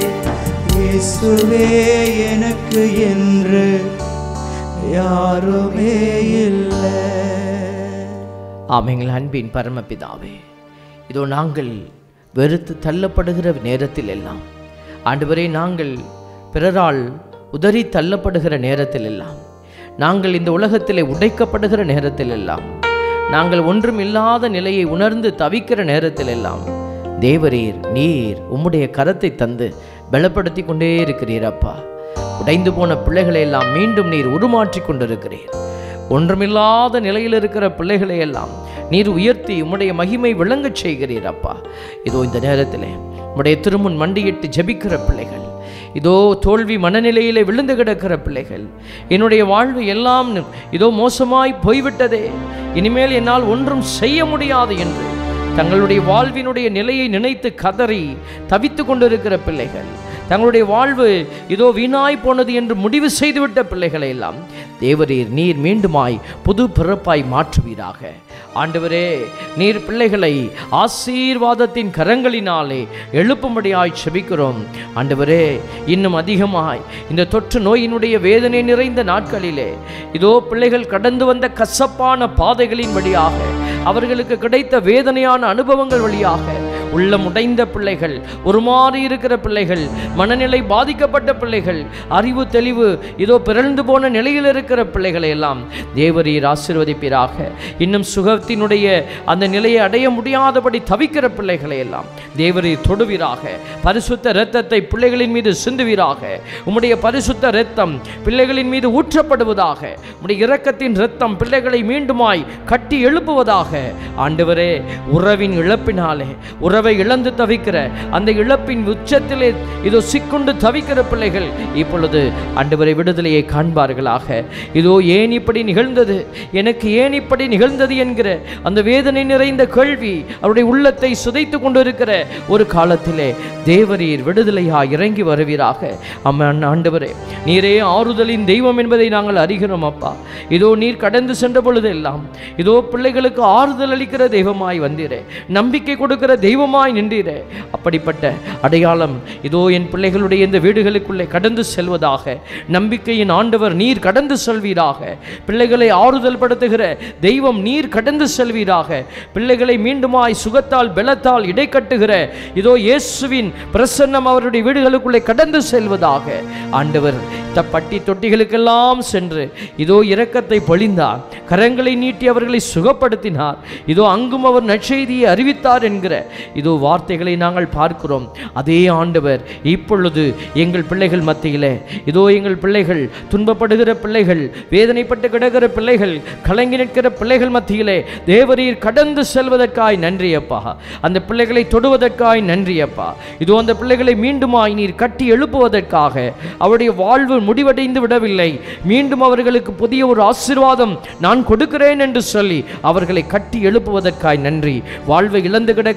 இயேசுவே எனக்கு என்று யாருமே இல்லை ஆமெங்கள் அன்பின் பரமபிதாவே இதோ நாங்கள் வெறுத்து தள்ளப்படுகிற நேரத்தில் எல்லாம் ஆண்டவரே நாங்கள் பிறரால் உதறி தள்ளப்படுகிற நேரத்தில் எல்லாம் நாங்கள் இந்த உலகத்திலே உடைக்கப்படுகிற நேரத்தில் எல்லாம் நாங்கள் ஒன்றும் இல்லாத நிலையை உணர்ந்து தவிக்கிற நேரத்தில் எல்லாம் தேவரீர் நீர் உம்முடைய கரத்தை தந்து பலப்படுத்தி கொண்டே இருக்கிறீர் அப்பா உடைந்து போன பிள்ளைகளை எல்லாம் மீண்டும் நீர் உருமாற்றி கொண்டிருக்கிறீர் ஒன்றுமில்லாத நிலையில் இருக்கிற பிள்ளைகளை எல்லாம் நீர் உயர்த்தி உம்முடைய மகிமை விளங்கச் செய்கிறீர் அப்பா இதோ இந்த நேரத்திலே உம்முடைய திருமுன் மண்டியிட்டு ஜெபிக்கிற பிள்ளைகள் இதோ தோல்வி மனநிலையிலே விழுந்து கிடக்கிற பிள்ளைகள் என்னுடைய வாழ்வு எல்லாம் இதோ மோசமாய் போய்விட்டதே இனிமேல் என்னால் ஒன்றும் செய்ய முடியாது என்று தங்களுடைய வாழ்வினுடைய நிலையை நினைத்து கதறி தவித்து கொண்டிருக்கிற பிள்ளைகள் தங்களுடைய வாழ்வு இதோ வீணாய் போனது என்று முடிவு செய்துவிட்ட பிள்ளைகளை எல்லாம் தேவரீர் நீர் மீண்டுமாய் புது பிறப்பாய் மாற்றுவீராக ஆண்டவரே நீர் பிள்ளைகளை ஆசீர்வாதத்தின் கரங்களினாலே எழுப்பும்படியாய் செபிக்கிறோம் ஆண்டவரே இன்னும் அதிகமாய் இந்த தொற்று நோயினுடைய வேதனை நிறைந்த நாட்களிலே இதோ பிள்ளைகள் கடந்து வந்த கசப்பான பாதைகளின் வழியாக அவர்களுக்கு கிடைத்த வேதனையான அனுபவங்கள் வழியாக உள்ளம் உடைந்த பிள்ளைகள் உருமாறி இருக்கிற பிள்ளைகள் மனநிலை பாதிக்கப்பட்ட பிள்ளைகள் அறிவு தெளிவு இதோ பிறழ்ந்து போன நிலையில் இருக்கிற பிள்ளைகளை எல்லாம் தேவரீர் ஆசீர்வதிப்பீராக இன்னும் சுகத்தினுடைய அந்த நிலையை அடைய முடியாதபடி தவிக்கிற பிள்ளைகளை எல்லாம் தேவரீர் தொடுவீராக பரிசுத்த இரத்தத்தை பிள்ளைகளின் மீது சிந்துவீராக உம்முடைய பரிசுத்த இரத்தம் பிள்ளைகளின் மீது ஊற்றப்படுவதாக உம்முடைய இரக்கத்தின் இரத்தம் பிள்ளைகளை மீண்டுமாய் கட்டி எழுப்புவதாக ஆண்டவரே உறவின் இழப்பினாலே உறவை இழந்து தவிக்கிற அந்த இழப்பின் உச்சத்திலே இதோ சிக்குண்டு தவிக்கிற பிள்ளைகள் இப்பொழுது ஆண்டவரை விடுதலையை காண்பார்களாக இதோ ஏன் இப்படி நிகழ்ந்தது எனக்கு ஏன் இப்படி நிகழ்ந்தது என்கிற அந்த வேதனை நிறைந்த கேள்வி அவருடைய உள்ளத்தை சுதைத்து கொண்டிருக்கிற ஒரு காலத்திலே தேவரீர் விடுதலையா இறங்கி வருவீராக அம்மன் ஆண்டவரே நீரே ஆறுதலின் தெய்வம் என்பதை நாங்கள் அறிகிறோம் அப்பா இதோ நீர் கடந்து சென்ற பொழுதெல்லாம் இதோ பிள்ளைகளுக்கு ஆறுதல் அளிக்கிற தெய்வமாய் வந்தீரே நம்பிக்கை கொடுக்கிற தெய்வமாய் நின்றீரே அப்படிப்பட்ட அடையாளம் இதோ என் பிள்ளைகளுடைய இந்த வீடுகளுக்குள்ளே கடந்து செல்வதாக நம்பிக்கையின் ஆண்டவர் நீர் கடந்து செல்வீராக பிள்ளைகளை ஆறுதல் படுத்துகிற தெய்வம் நீர் கடந்து செல்வீராக பிள்ளைகளை மீண்டுமாய் சுகத்தால் பலத்தால் இடை கட்டுகிற இதோ இயேசுவின் பிரசன்னம் அவருடைய வீடுகளுக்குள்ளே கடந்து செல்வதாக ஆண்டவர் பட்டி தொட்டிகளுக்கெல்லாம் சென்று இதோ இரக்கத்தை பொழிந்தார் கரங்களை நீட்டி அவர்களை சுகப்படுத்தினார் இதோ அங்கும் அவர் நற்செய்தியை அறிவித்தார் என்கிற இதோ வார்த்தைகளை நாங்கள் பார்க்கிறோம் அதே ஆண்டவர் இப்பொழுது எங்கள் பிள்ளைகள் மத்தியிலே இதோ எங்கள் பிள்ளைகள் துன்பப்படுகிற பிள்ளைகள் வேதனைப்பட்டு கிடக்கிற பிள்ளைகள் கலங்கி நிற்கிற பிள்ளைகள் மத்தியிலே தேவரீர் கடந்து செல்வதற்காய் நன்றி அப்பா அந்த பிள்ளைகளை தொடுவதற்காய் நன்றி அப்பா இதோ அந்த பிள்ளைகளை மீண்டுமாய் நீர் கட்டி எழுப்புவதற்காக அவருடைய வாழ்வு முடிவடைந்து விடவில்லை மீண்டும் அவர்களுக்கு புதிய ஒரு ஆசீர்வாதம் நான் கொடுக்கிறேன் என்று சொல்லி அவர்களை கட்டி எழுப்புவதற்காய் நன்றி வாழ்வை இழந்து கிடக்கிற வாலிப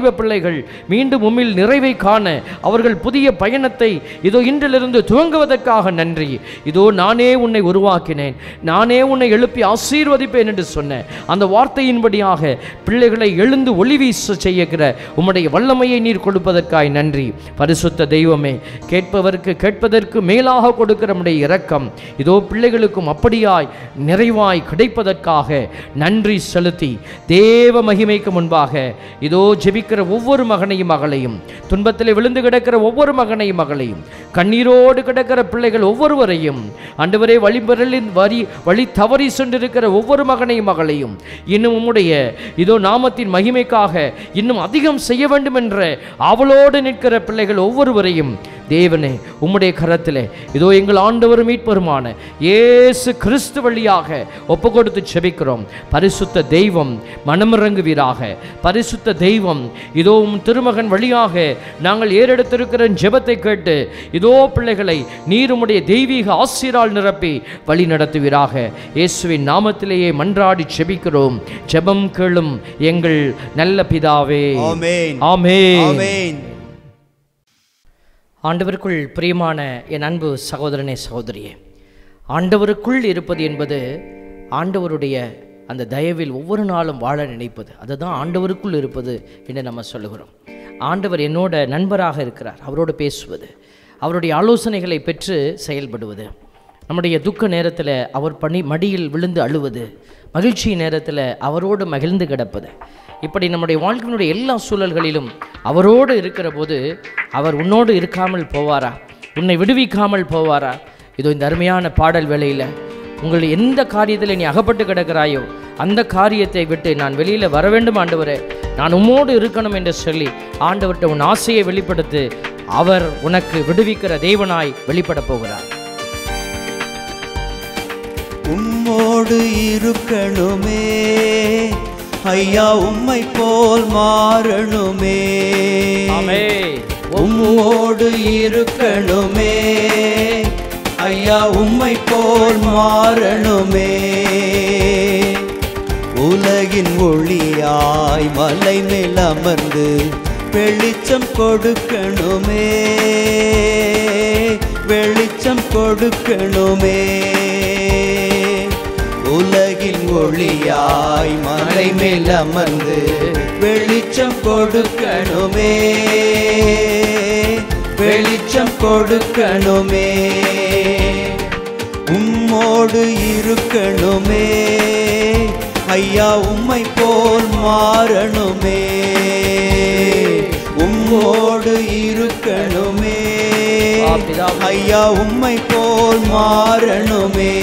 வாலிப பிள்ளைகள் மீண்டும் உம்மில் நிறைவை காண அவர்கள் புதிய பயணத்தை இதோ இன்றிலிருந்து துவங்குவதற்காக நன்றி இதோ நானே உன்னை உருவாக்கினேன் நானே உன்னை எழுப்பி ஆசீர்வதிப்பேன் என்று சொன்ன அந்த வார்த்தையின்படியாக பிள்ளைகளை எழுந்து ஒளி வீச செய்யுகிற உம்முடைய வல்லமையை நீர் கொடுப்பதற்காய் நன்றி பரிசுத்த தெய்வமே கேட்பவருக்கு கேட்பதற்கு மேலாக கொடுக்கிற நம்முடைய இரக்கம் இதோ பிள்ளைகளுக்கும் அப்படியாய் நிறைவாய் கிடைப்பதற்காக நன்றி செலுத்தி தேவ மகிமைக்கு முன்பாக இதோ ஜெபிக்கிற ஒவ்வொரு மகனையும் மகளையும் துன்பத்தில் விழுந்து கிடக்கிற ஒவ்வொரு மகனையும் மகளையும் கண்ணீரோடு கிடக்கிற பிள்ளைகள் ஒவ்வொருவரையும் ஆண்டவரே வழிபரலின் வரி வழி தவறி சென்றிருக்கிற ஒவ்வொரு மகனையும் மகளையும் இன்னும் உம்முடைய இதோ நாமத்தின் மகிமைக்காக இன்னும் அதிகம் செய்ய வேண்டும் என்ற ஆவலோடு நிற்கிற பிள்ளைகள் ஒவ்வொருவரையும் தேவனே உம்முடைய கரத்திலே இதோ எங்கள் ஆண்டவர் மீட்பருமான இயேசு கிறிஸ்து வழியாக ஒப்பு கொடுத்து செபிக்கிறோம் பரிசுத்த தெய்வம் மனமிறங்குவீராக பரிசுத்த தெய்வம் இதோ உம் திருமகன் வழியாக நாங்கள் ஏறெடுத்திருக்கிற ஜெபத்தை கேட்டு இதோ பிள்ளைகளை நீர் உம்முடைய தெய்வீக ஆசிரால் நிரப்பி வழி நடத்துவீராக இயேசுவின் நாமத்திலேயே மன்றாடி செபிக்கிறோம் ஜெபம் கேளும் எங்கள் நல்ல பிதாவே ஆமென் ஆமென் ஆமென் ஆண்டவருக்குள் பிரியமான என் அன்பு சகோதரனே சகோதரியே ஆண்டவருக்குள் இருப்பது என்பது ஆண்டவருடைய அந்த தயவில் ஒவ்வொரு நாளும் வாழ நினைப்பது அதுதான் ஆண்டவருக்குள் இருப்பது என்று நம்ம சொல்லுகிறோம் ஆண்டவர் என்னோட நண்பராக இருக்கிறார் அவரோடு பேசுவது அவருடைய ஆலோசனைகளை பெற்று செயல்படுவது நம்முடைய துக்க நேரத்தில் அவர் பணி மடியில் விழுந்து அழுவது மகிழ்ச்சி நேரத்தில் அவரோடு மகிழ்ந்து கிடப்பது இப்படி நம்முடைய வாழ்க்கையினுடைய எல்லா சூழல்களிலும் அவரோடு இருக்கிற போது அவர் உன்னோடு இருக்காமல் போவாரா உன்னை விடுவிக்காமல் போவாரா இதோ இந்த அருமையான பாடல் வேளையில் உங்கள் எந்த காரியத்தில் நீ அகப்பட்டு கிடக்கிறாயோ அந்த காரியத்தை விட்டு நான் வெளியில் வர வேண்டும் ஆண்டவரே நான் உம்மோடு இருக்கணும் என்று சொல்லி ஆண்டவர்கிட்ட உன் ஆசையை வெளிப்படுத்து அவர் உனக்கு விடுவிக்கிற தேவனாய் வெளிப்பட போகிறார் உம்மோடு இருக்கணுமே ஐயா உம்மை போல் மாறணுமே உம்மோடு இருக்கணுமே ஐயா உம்மை போல் மாறணுமே உலகின் ஒளியாய் மலை மேல் அமர்ந்து வெளிச்சம் கொடுக்கணுமே வெளிச்சம் கொடுக்கணுமே உலகின் ஒளியாய் மலை மேல் அமர்ந்து வெளிச்சம் கொடுக்கணுமே வெளிச்சம் கொடுக்கணுமே உம்மோடு இருக்கணுமே ஐயா உம்மை போல் மாறணுமே உம்மோடு இருக்கணுமே ஆ, பிதாவே. ஐயா உம்மை போல் மாறணுமே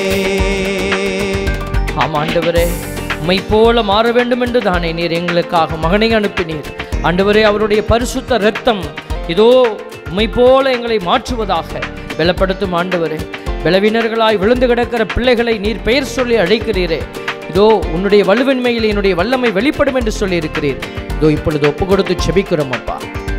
ஆம் ஆண்டவரே உம்மை போல மாற வேண்டும் என்று தானே நீர் எங்களுக்காக மகனை அனுப்பினீர் ஆண்டவரே அவருடைய பரிசுத்த இரத்தம் இதோ உம்மை போல எங்களை மாற்றுவதாக பலப்படுத்தும் ஆண்டவரே பலவீனர்களாய் விழுந்து கிடக்கிற பிள்ளைகளை நீர் பெயர் சொல்லி அழைக்கிறீரே இதோ உன்னுடைய வலுவின்மையில் என்னுடைய வல்லமை வெளிப்படும் என்று சொல்லி இருக்கிறீர் இதோ இப்பொழுது ஒப்பு கொடுத்து செபிக்கிறோம் அப்பா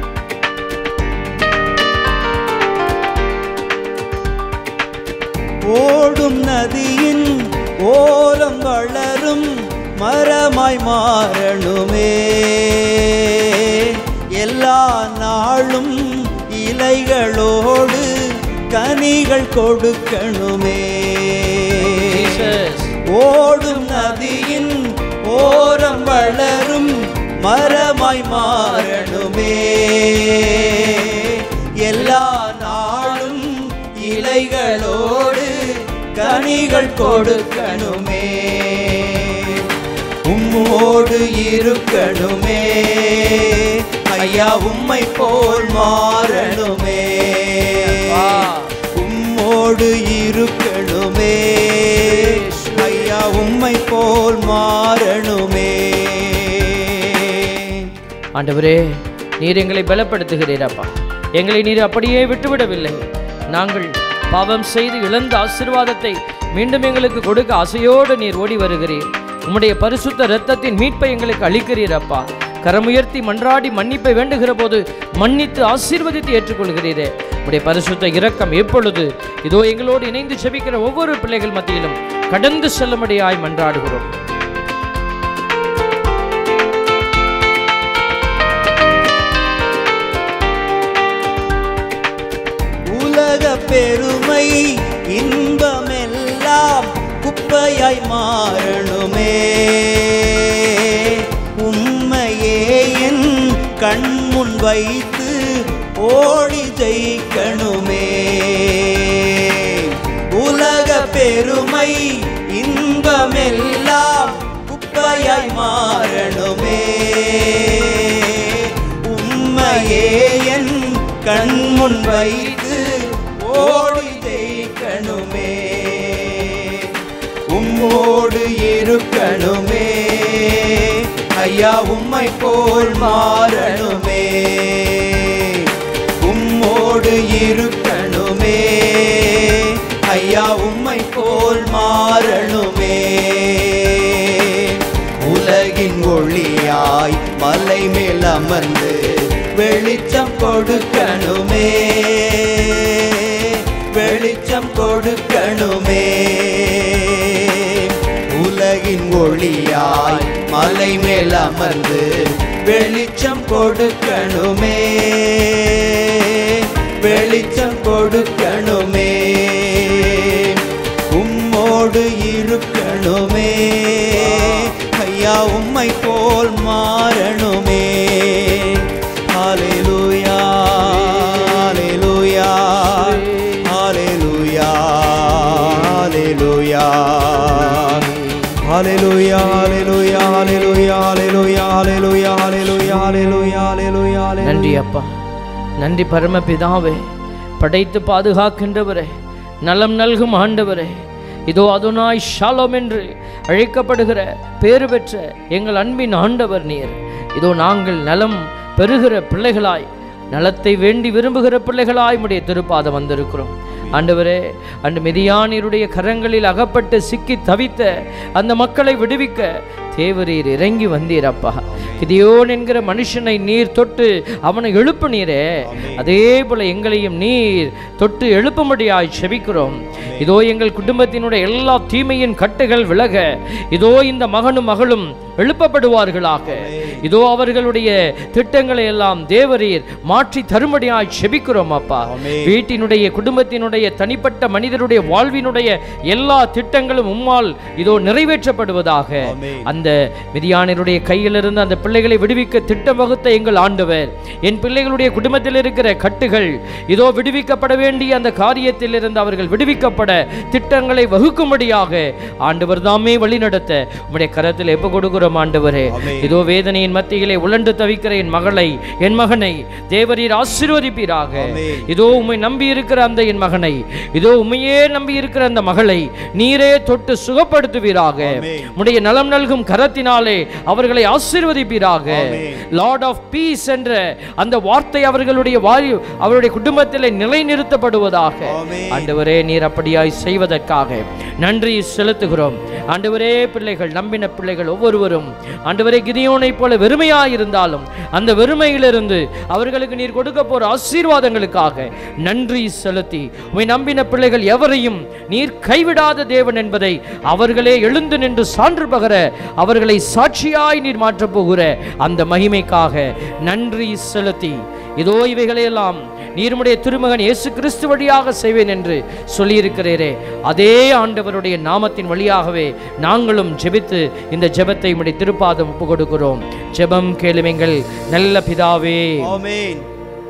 ஓடும் நதியின் ஓரம் வளரும் மரமாய் மாறணுமே எல்லா நாளும் இலைகளோடு கனிகள் கொடுக்கணுமே Jesus. ஓடும் நதியின் ஓரம் வளரும் மரமாய் மாறணுமே எல்லா நாளும் இலைகளோடு கனிகள் கொடுக்கணுமே உம்மோடு இருக்கணுமே ஐயா உம்மை போல் மாறணுமே ஆ. உம்மோடு இருக்கணுமே ஐயா உம்மை போல் மாறணுமே ஆண்டவரே நீர் எங்களை பலப்படுத்துகிறீர் அப்பா எங்களை நீர் அப்படியே விட்டுவிடவில்லை நாங்கள் பாவம் செய்து இழந்த ஆசீர்வாதத்தை மீண்டும் எங்களுக்கு கொடுக்க ஆசையோடு நீர் ஓடி வருகிறீர் உம்முடைய பரிசுத்த இரத்தத்தின் மீட்பை எங்களுக்கு அளிக்கிறீர் அப்பா கரமுயர்த்தி மன்றாடி மன்னிப்பை வேண்டுகிற போது மன்னித்து ஆசீர்வதித்து ஏற்றுக்கொள்கிறீரே உடைய பரிசுத்த இரக்கம் எப்பொழுது இதோ எங்களோடு இணைந்து செபிக்கிற ஒவ்வொரு பிள்ளைகள் மத்தியிலும் கடந்து செல்லும்படியாய் மன்றாடுகிறோம் பெருமை இன்பமெல்லாம் குப்பையாய் மாறணுமே உம்மையே என் கண்முன் வைத்து ஓடி ஜெயிக்கணுமே உலக பெருமை இன்பமெல்லாம் குப்பையாய் மாறணுமே உம்மையே என் கண்முன் வைத்து ஓடி ஜெயிக்கணுமே உம்மோடு இருக்கணுமே ஐயா உம்மை போல் மாறணுமே உம்மோடு இருக்கணுமே ஐயா உம்மை போல் மாறணுமே உலகின் ஒளியாய் மலை மேல் அமர்ந்து வெளிச்சம் கொடுக்கணுமே வெளிச்சம் கொடுக்கணுமே உலகின் ஒளியாய் மலை மேல் அமர்ந்து வெளிச்சம் கொடுக்கணுமே வெளிச்சம் கொடுக்கணுமே உம்மோடு இருக்கணுமே ஐயா உம்மை போல் மாறணுமே ஹalleluya ஹalleluya ஹalleluya ஹalleluya ஹalleluya ஹalleluya ஹalleluya ஹalleluya ஹalleluya ஹalleluya ஹalleluya ஹalleluya நன்றி அப்பா நன்றி பரமபிதாவே படைத்து பாதுகாக்கின்றவரே நலம் நல்கும் ஆண்டவரே இதோ அதுனாய் ஷாலோம் என்று அழைக்கப்படுகிற பேறு பெற்ற எங்கள் அன்பின் ஆண்டவர் நீர் இதோ நாங்கள் நலம் பெறுகிற பிள்ளைகளாய் நலத்தை வேண்டி விரும்புகிற பிள்ளைகளாய் உடைய திருப்பாதம் வந்திருக்கிறோம் ஆண்டவரே அன்று மிதியானியருடைய கரங்களில் அகப்பட்டு சிக்கி தவித்த அந்த மக்களை விடுவிக்க தேவரீர் இறங்கி வந்தீரப்பா கிதியோன் என்கிற மனுஷனை நீர் தொட்டு அவனை எழுப்புனீரே அதே போல எங்களையும் நீர் தொட்டு எழுப்பும்படியாய் செபிக்கிறோம் இதோ எங்கள் குடும்பத்தினுடைய எல்லா தீமையின் கட்டுகள் விலக இதோ இந்த மகனும் மகளும் எழுப்பப்படுவார்களாக இதோ அவர்களுடைய திட்டங்களை எல்லாம் தேவரீர் மாற்றி தரும்படியாய் செபிக்கிறோம் அப்பா வீட்டினுடைய குடும்பத்தினுடைய தனிப்பட்ட மனிதருடைய வாழ்வினுடைய எல்லா திட்டங்களும் உம்மால் இதோ நிறைவேற்றப்படுவதாக அந்த மிதியானருடைய கையிலிருந்து அந்த பிள்ளைகளை விடுவிக்க திட்டம் வகுத்த எங்கள் ஆண்டவர் என் பிள்ளைகளுடைய குடும்பத்தில் இருக்கிற கட்டுகள் இதோ விடுவிக்கப்பட வேண்டிய அந்த காரியத்தில் இருந்து அவர்கள் விடுவிக்கப்பட திட்டங்களை வகுக்கும்படியாக ஆண்டவர் தாமே வழிநடத்த உம்முடைய கரத்தில் எப்ப கொடுக்கிறோம் ஆண்டவரே இதோ வேதனையின் மத்தியிலே உழண்டு தவிக்கிற என் மகளை என் மகனை தேவரீர் ஆசீர்வதிப்பீராக இதோ உம்மை நம்பி இருக்கிற அந்த என் மகனை இதோ உம்மையே நம்பி இருக்கிற அந்த மகளை நீரே தொட்டு சுகப்படுத்துவீராக உம்முடைய நலம் நல்கும் கரத்தினாலே அவர்களை ஆசீர்வதிப்பீராக லார்ட் ஆஃப் பீஸ் என்ற அந்த வார்த்தை அவர்களுடைய வாரி அவருடைய குடும்பத்தில் நிலைநிறுத்தப்படுவதாக ஆண்டவரே நீர் அப்படியாய் செய்வதற்காக நன்றி செலுத்துகிறோம் ஆண்டவரே பிள்ளைகள் நம்பின பிள்ளைகள் ஒவ்வொருவரும் ஆண்டவரே கிதியோனைப் போல வெறுமையாய் இருந்தாலும் அந்த வெறுமையிலிருந்து அவர்களுக்கு நீர் கொடுக்க போற ஆசீர்வாதங்களுக்காக நன்றி செலுத்தி உம்மை நம்பின பிள்ளைகள் எவரையும் நீர் கைவிடாத தேவன் என்பதை அவர்களே எழுந்து நின்று சான்று பகர அவர்களை சாட்சியாய் நீர் மாற்றப் போகிற அந்த மகிமைக்காக நன்றி செலுத்தி இதோ இவைகளையெல்லாம் நீர்முடைய திருமகன் இயேசு கிறிஸ்து வழியாக செய்வேன் என்று சொல்லியிருக்கிறீரே அதே ஆண்டவருடைய நாமத்தின் வழியாகவே நாங்களும் ஜெபித்து இந்த ஜெபத்தை உம்முடைய திருப்பாதம் ஒப்பு கொடுக்கிறோம் ஜெபம் கேளுமெங்கள் நல்ல பிதாவே ஆமென்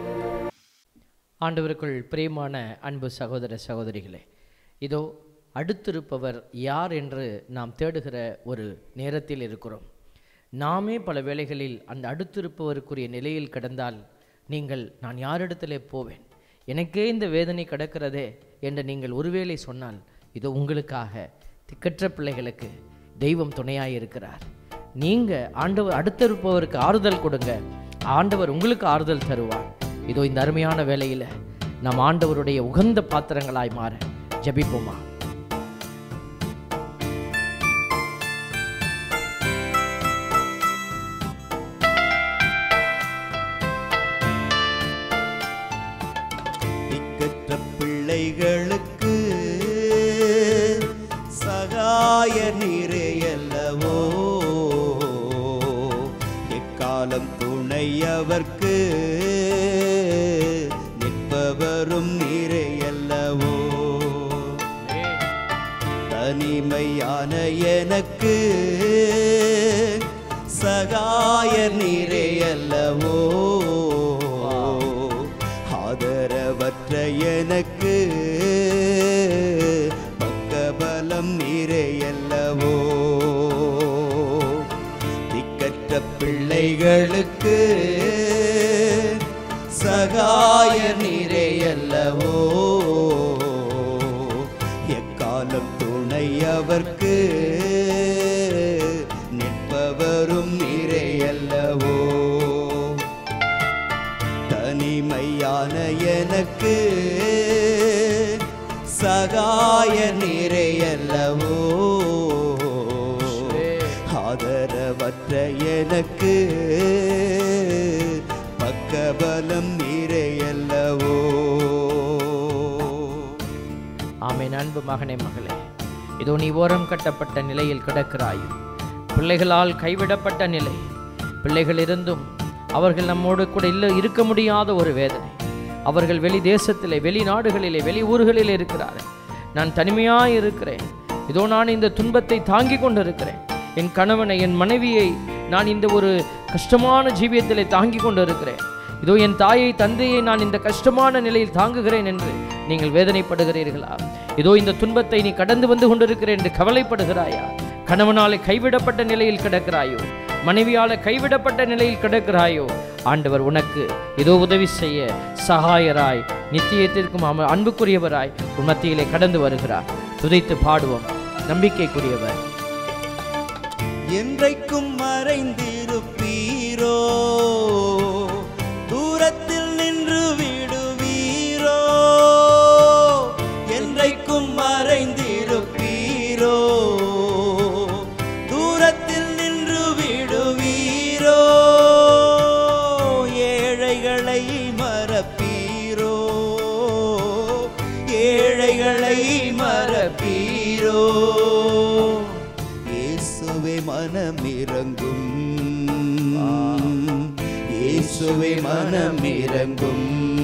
ஆண்டவருக்குள் பிரியமான அன்பு சகோதர சகோதரிகளே இதோ அடுத்திருப்பவர் யார் என்று நாம் தேடுகிற ஒரு நேரத்தில் இருக்கிறோம் நாமே பல வேளைகளில் அந்த அடுத்திருப்பவருக்குரிய நிலையில் கிடந்தால் நீங்கள் நான் யாரிடத்திலே போவேன் எனக்கே இந்த வேதனை கிடக்கிறதே என்று நீங்கள் ஒருவேளை சொன்னால் இதோ உங்களுக்காக திக்கற்ற பிள்ளைகளுக்கு தெய்வம் துணையாய் இருக்கிறார் நீங்க ஆண்டவர் அடுத்திருப்பவருக்கு ஆறுதல் கொடுங்க ஆண்டவர் உங்களுக்கு ஆறுதல் தருவார் இதோ இந்த அருமையான வேளையில நம் ஆண்டவருடைய உகந்த பாத்திரங்களாய் மாற ஜெபிப்போமா திக்கற்ற பிள்ளைகளுக்கு சகாய நீரையல்லவோ எக்காலம் துணையவர்க்கு நிற்பவரும் நீரையல்லவோ தனிமையான எனக்கு சகாய நீரே அல்லவோ ஆதரவற்ற எனக்கு பக்கபலம் நீரே அல்லவோ திக்கற்ற பிள்ளைகளுக்கு சகாய நீரே அல்லவோ எக்காலம் துணை அவர்க்கு நிற்பவரும் நீரே அல்லவோ தனிமையான எனக்கு சகாய நீரே அல்லவோ ஆதரவற்ற எனக்கு பக்கபலம் நீரே அல்லவோ ஆமென் அன்பு மகனே மகளே இதோ நீ ஓரம் கட்டப்பட்ட நிலையில் கிடக்கிறாய் பிள்ளைகளால் கைவிடப்பட்ட நிலை பிள்ளைகள் இருந்தும் அவர்கள் நம்மோடு கூட இல்லை இருக்க முடியாத ஒரு வேதனை அவர்கள் வெளி தேசத்திலே வெளிநாடுகளிலே வெளி ஊர்களிலே இருக்கிறார்கள் நான் தனிமையாய் இருக்கிறேன் இதோ நான் இந்த துன்பத்தை தாங்கிக் கொண்டிருக்கிறேன் என் கணவனை என் மனைவியை நான் இந்த ஒரு கஷ்டமான ஜீவியத்திலே தாங்கிக் கொண்டிருக்கிறேன் இதோ என் தாயை தந்தையை நான் இந்த கஷ்டமான நிலையில் தாங்குகிறேன் என்று நீங்கள் வேதனைப்படுகிறீர்களா இதோ இந்த துன்பத்தை நீ கடந்து வந்து கொண்டிருக்கிறேன் என்று கவலைப்படுகிறாயா கணவனாலே கைவிடப்பட்ட நிலையில் கிடக்கிறாயோ மனைவியால கைவிடப்பட்ட நிலையில் கிடக்கிறாயோ ஆண்டவர் உனக்கு இதோ உதவி செய்ய சகாயராய் நித்தியத்திற்கும் அம- அன்புக்குரியவராய் உன் மத்தியிலே கடந்து வருகிறார் துதைத்து பாடுவோம் நம்பிக்கைக்குரியவர் என்றைக்கும் மறைந்திருப்பீரோ தூரத்தில் நின்று விடுவீரோ என்றைக்கும் மறைந்திருப்பீரோ தூரத்தில் நின்று விடுவீரோ ஏழைகளை மறப்பீரோ ஏழைகளை மறப்பீரோ இயேசுவே மனமிரங்கும் இயேசுவே மனமிரங்கும்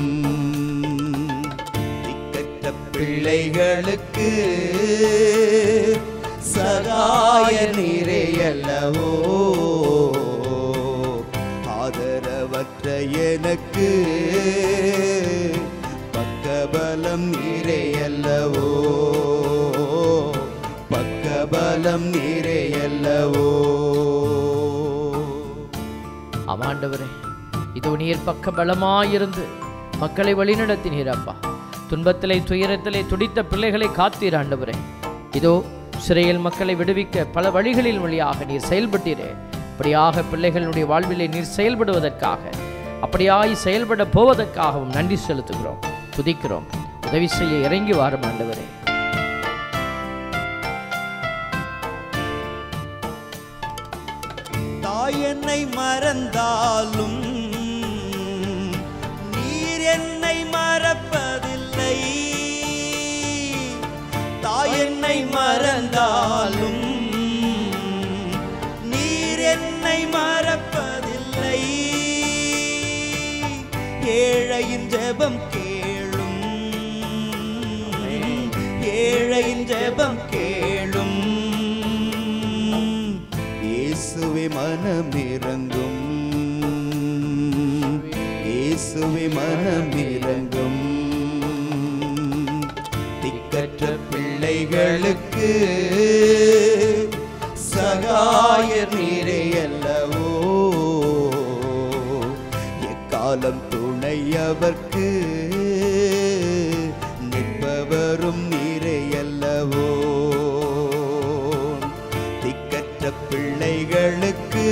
திக்கற்ற பிள்ளைகளுக்கு சகாய நீரே அல்லவோ ஆதரவற்ற எனக்கு பக்கபலம் நீரே அல்லவோ பக்கபலம் நீரே அல்லவோ ஆமாண்டவரே இதோ நீர் பக்க பலமாயிருந்து மக்களை வழிநடத்தினீர் அப்பா துன்பத்திலே துயரத்திலே துடித்த பிள்ளைகளை காத்தீர் ஆண்டவரே இதோ சிறையில் மக்களை விடுவிக்க பல வழிகளின் வழியாக நீர் செயல்பட்டீரே அப்படியாக பிள்ளைகளுடைய வாழ்விலே நீர் செயல்படுவதற்காக அப்படியாய் செயல்பட போவதற்காகவும் நன்றி செலுத்துகிறோம் துதிக்கிறோம் உதவி செய்ய இறங்கி வாரும் ஆண்டவரே தாய் என்னை மறந்தாலும் நீர் என்னை மறப்பதில்லை தாய் என்னை மறந்தாலும் நீர் என்னை மறப்பதில்லை ஏழையின் ஜெபம் கேளும் ஏழையின் ஜெபம் கேளும் இயேசுவே மனமிரங்கும் இயேசுவே மனமிரங்கும் திக்கற்ற பிள்ளைகளுக்கு சகாய நீரே அல்லவோ எக்காலம் துணையவர்க்கு நிற்பவரும் நீரே அல்லவோ திக்கற்ற பிள்ளைகளுக்கு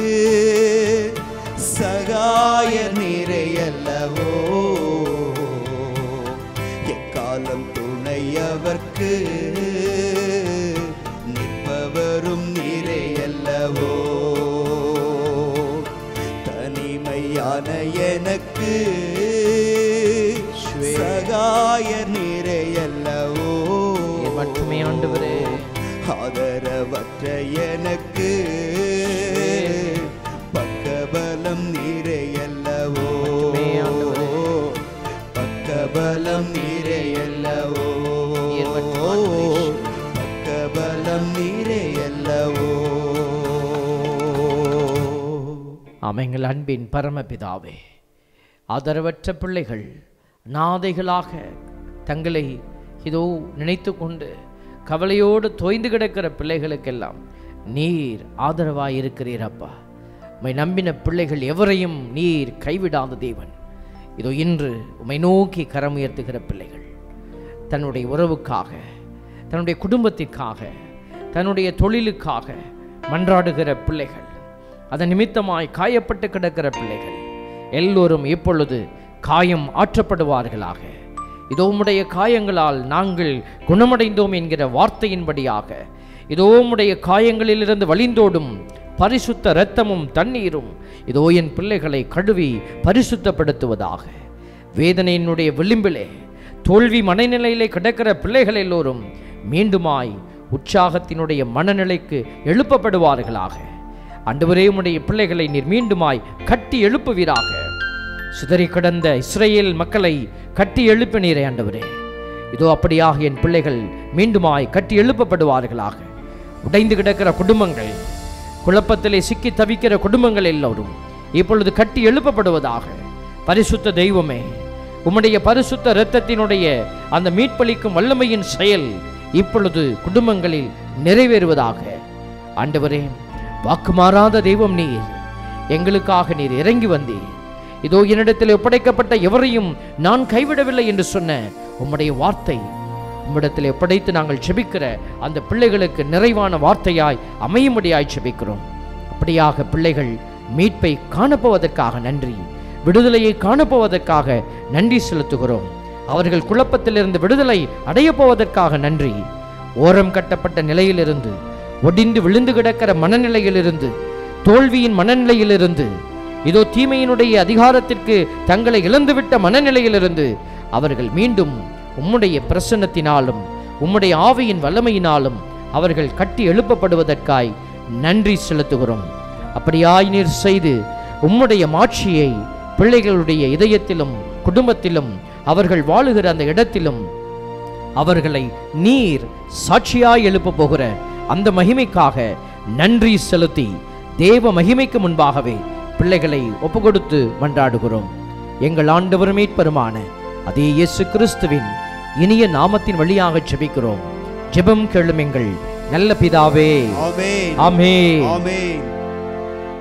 சகாய நீரே அல்லவோ எக்காலம் துணையவர்க்கு நிற்பவரும் நீரே அல்லவோ தனிமையான எனக்கு சகாய நீரே அல்லவோ நீர் மட்டுமே ஆண்டவரே ஆதரவற்ற எனக்கு பக்கபலம் நீரே அல்லவோ மட்டுமே ஆண்டவரே. பக்கபலம் நீரே அல்லவோ நீர் மட்டும் ஆண்டவரே. ஆம் எங்கள் அன்பின் பரமபிதாவே ஆதரவற்ற பிள்ளைகள் நாதைகளாக தங்களை இதோ நினைத்து கொண்டு கவலையோடு தோய்ந்து கிடக்கிற பிள்ளைகளுக்கெல்லாம் நீர் ஆதரவாய் இருக்கிறீர் அப்பா உம்மை நம்பின பிள்ளைகள் எவரையும் நீர் கைவிடாத தேவன் இதோ இன்று உம்மை நோக்கி கரம் உயர்த்துகிற பிள்ளைகள் தன்னுடைய உறவுக்காக தன்னுடைய குடும்பத்திற்காக தன்னுடைய தொழிலுக்காக மன்றாடுகிற பிள்ளைகள் அதன் நிமித்தமாய் காயப்பட்டு கிடக்கிற பிள்ளைகள் எல்லோரும் இப்பொழுது காயம் ஆற்றப்படுவார்களாக இதோ உம்முடைய காயங்களால் நாங்கள் குணமடைந்தோம் என்கிற வார்த்தையின்படியாக இதோ உம்முடைய காயங்களிலிருந்து வழிந்தோடும் பரிசுத்த இரத்தமும் தண்ணீரும் இதோ என் பிள்ளைகளை கழுவி பரிசுத்தப்படுத்துவதாக வேதனையினுடைய விளிம்பிலே தோல்வி மனநிலையிலே கிடக்கிற பிள்ளைகள் எல்லோரும் மீண்டுமாய் உற்சாகத்தினுடைய மனநிலைக்கு எழுப்பப்படுவார்களாக ஆண்டவரே உம்முடைய பிள்ளைகளை நீர் மீண்டுமாய் கட்டி எழுப்புவீராக சிதறி கிடந்த இஸ்ரேல் மக்களை கட்டி எழுப்பினீரே ஆண்டவரே இதோ அப்படியாக என் பிள்ளைகள் மீண்டுமாய் கட்டி எழுப்பப்படுவார்களாக உடைந்து கிடக்கிற குடும்பங்கள் குழப்பத்திலே சிக்கி தவிக்கிற குடும்பங்கள் எல்லோரும் இப்பொழுது கட்டி எழுப்பப்படுவதாக பரிசுத்த தெய்வமே உம்முடைய பரிசுத்த இரத்தத்தினுடைய அந்த மீட்பளிக்கும் வல்லமையின் செயல் இப்பொழுது குடும்பங்களில் நிறைவேறுவதாக ஆண்டவரே வாக்கு மாறாத தெய்வம் நீர் எங்களுக்காக நீர் இறங்கி வந்தீர் இதோ என்னிடத்தில் ஒப்படைக்கப்பட்ட எவரையும் நான் கைவிடவில்லை என்று சொன்ன உம்முடைய வார்த்தை உம்மிடத்தில் ஒப்படைத்து நாங்கள் செபிக்கிற அந்த பிள்ளைகளுக்கு நிறைவான வார்த்தையாய் அமையும்படியாய் செபிக்கிறோம் அப்படியாக பிள்ளைகள் மீட்பை காணப்போவதற்காக நன்றி விடுதலையை காணப்போவதற்காக நன்றி செலுத்துகிறோம் அவர்கள் குழப்பத்திலிருந்து விடுதலை அடையப் போவதற்காக நன்றி ஓரம் கட்டப்பட்ட நிலையிலிருந்து ஒடிந்து விழுந்து கிடக்கிற மனநிலையிலிருந்து தோல்வியின் மனநிலையிலிருந்து இதோ தீமையினுடைய அதிகாரத்திற்கு தங்களை இழந்துவிட்ட மனநிலையிலிருந்து அவர்கள் மீண்டும் உம்முடைய பிரசன்னத்தினாலும் உம்முடைய ஆவியின் வல்லமையினாலும் அவர்கள் கட்டி எழுப்பப்படுவதற்காய் நன்றி செலுத்துகிறோம் அப்படியாய் நீர் செய்து உம்முடைய மாட்சியை பிள்ளைகளுடைய இதயத்திலும் குடும்பத்திலும் அவர்கள் வாழுகிற அந்த இடத்திலும் அவர்களை நீர் சாட்சியாய் எழுப்ப போகிற அந்த மகிமைக்காக நன்றி செலுத்தி தேவ மகிமைக்கு முன்பாகவே பிள்ளைகளை ஒப்புக்கொடுத்து மன்றாடுகிறோம் எங்கள் ஆண்டவர் மீட்பெருமான அதே இயேசு கிறிஸ்துவின் இனிய நாமத்தின் வழியாக ஜெபிக்கிறோம் ஜெபம் கேளும் எங்கள் நல்ல பிதாவே ஆமென் ஆமென் ஆமென்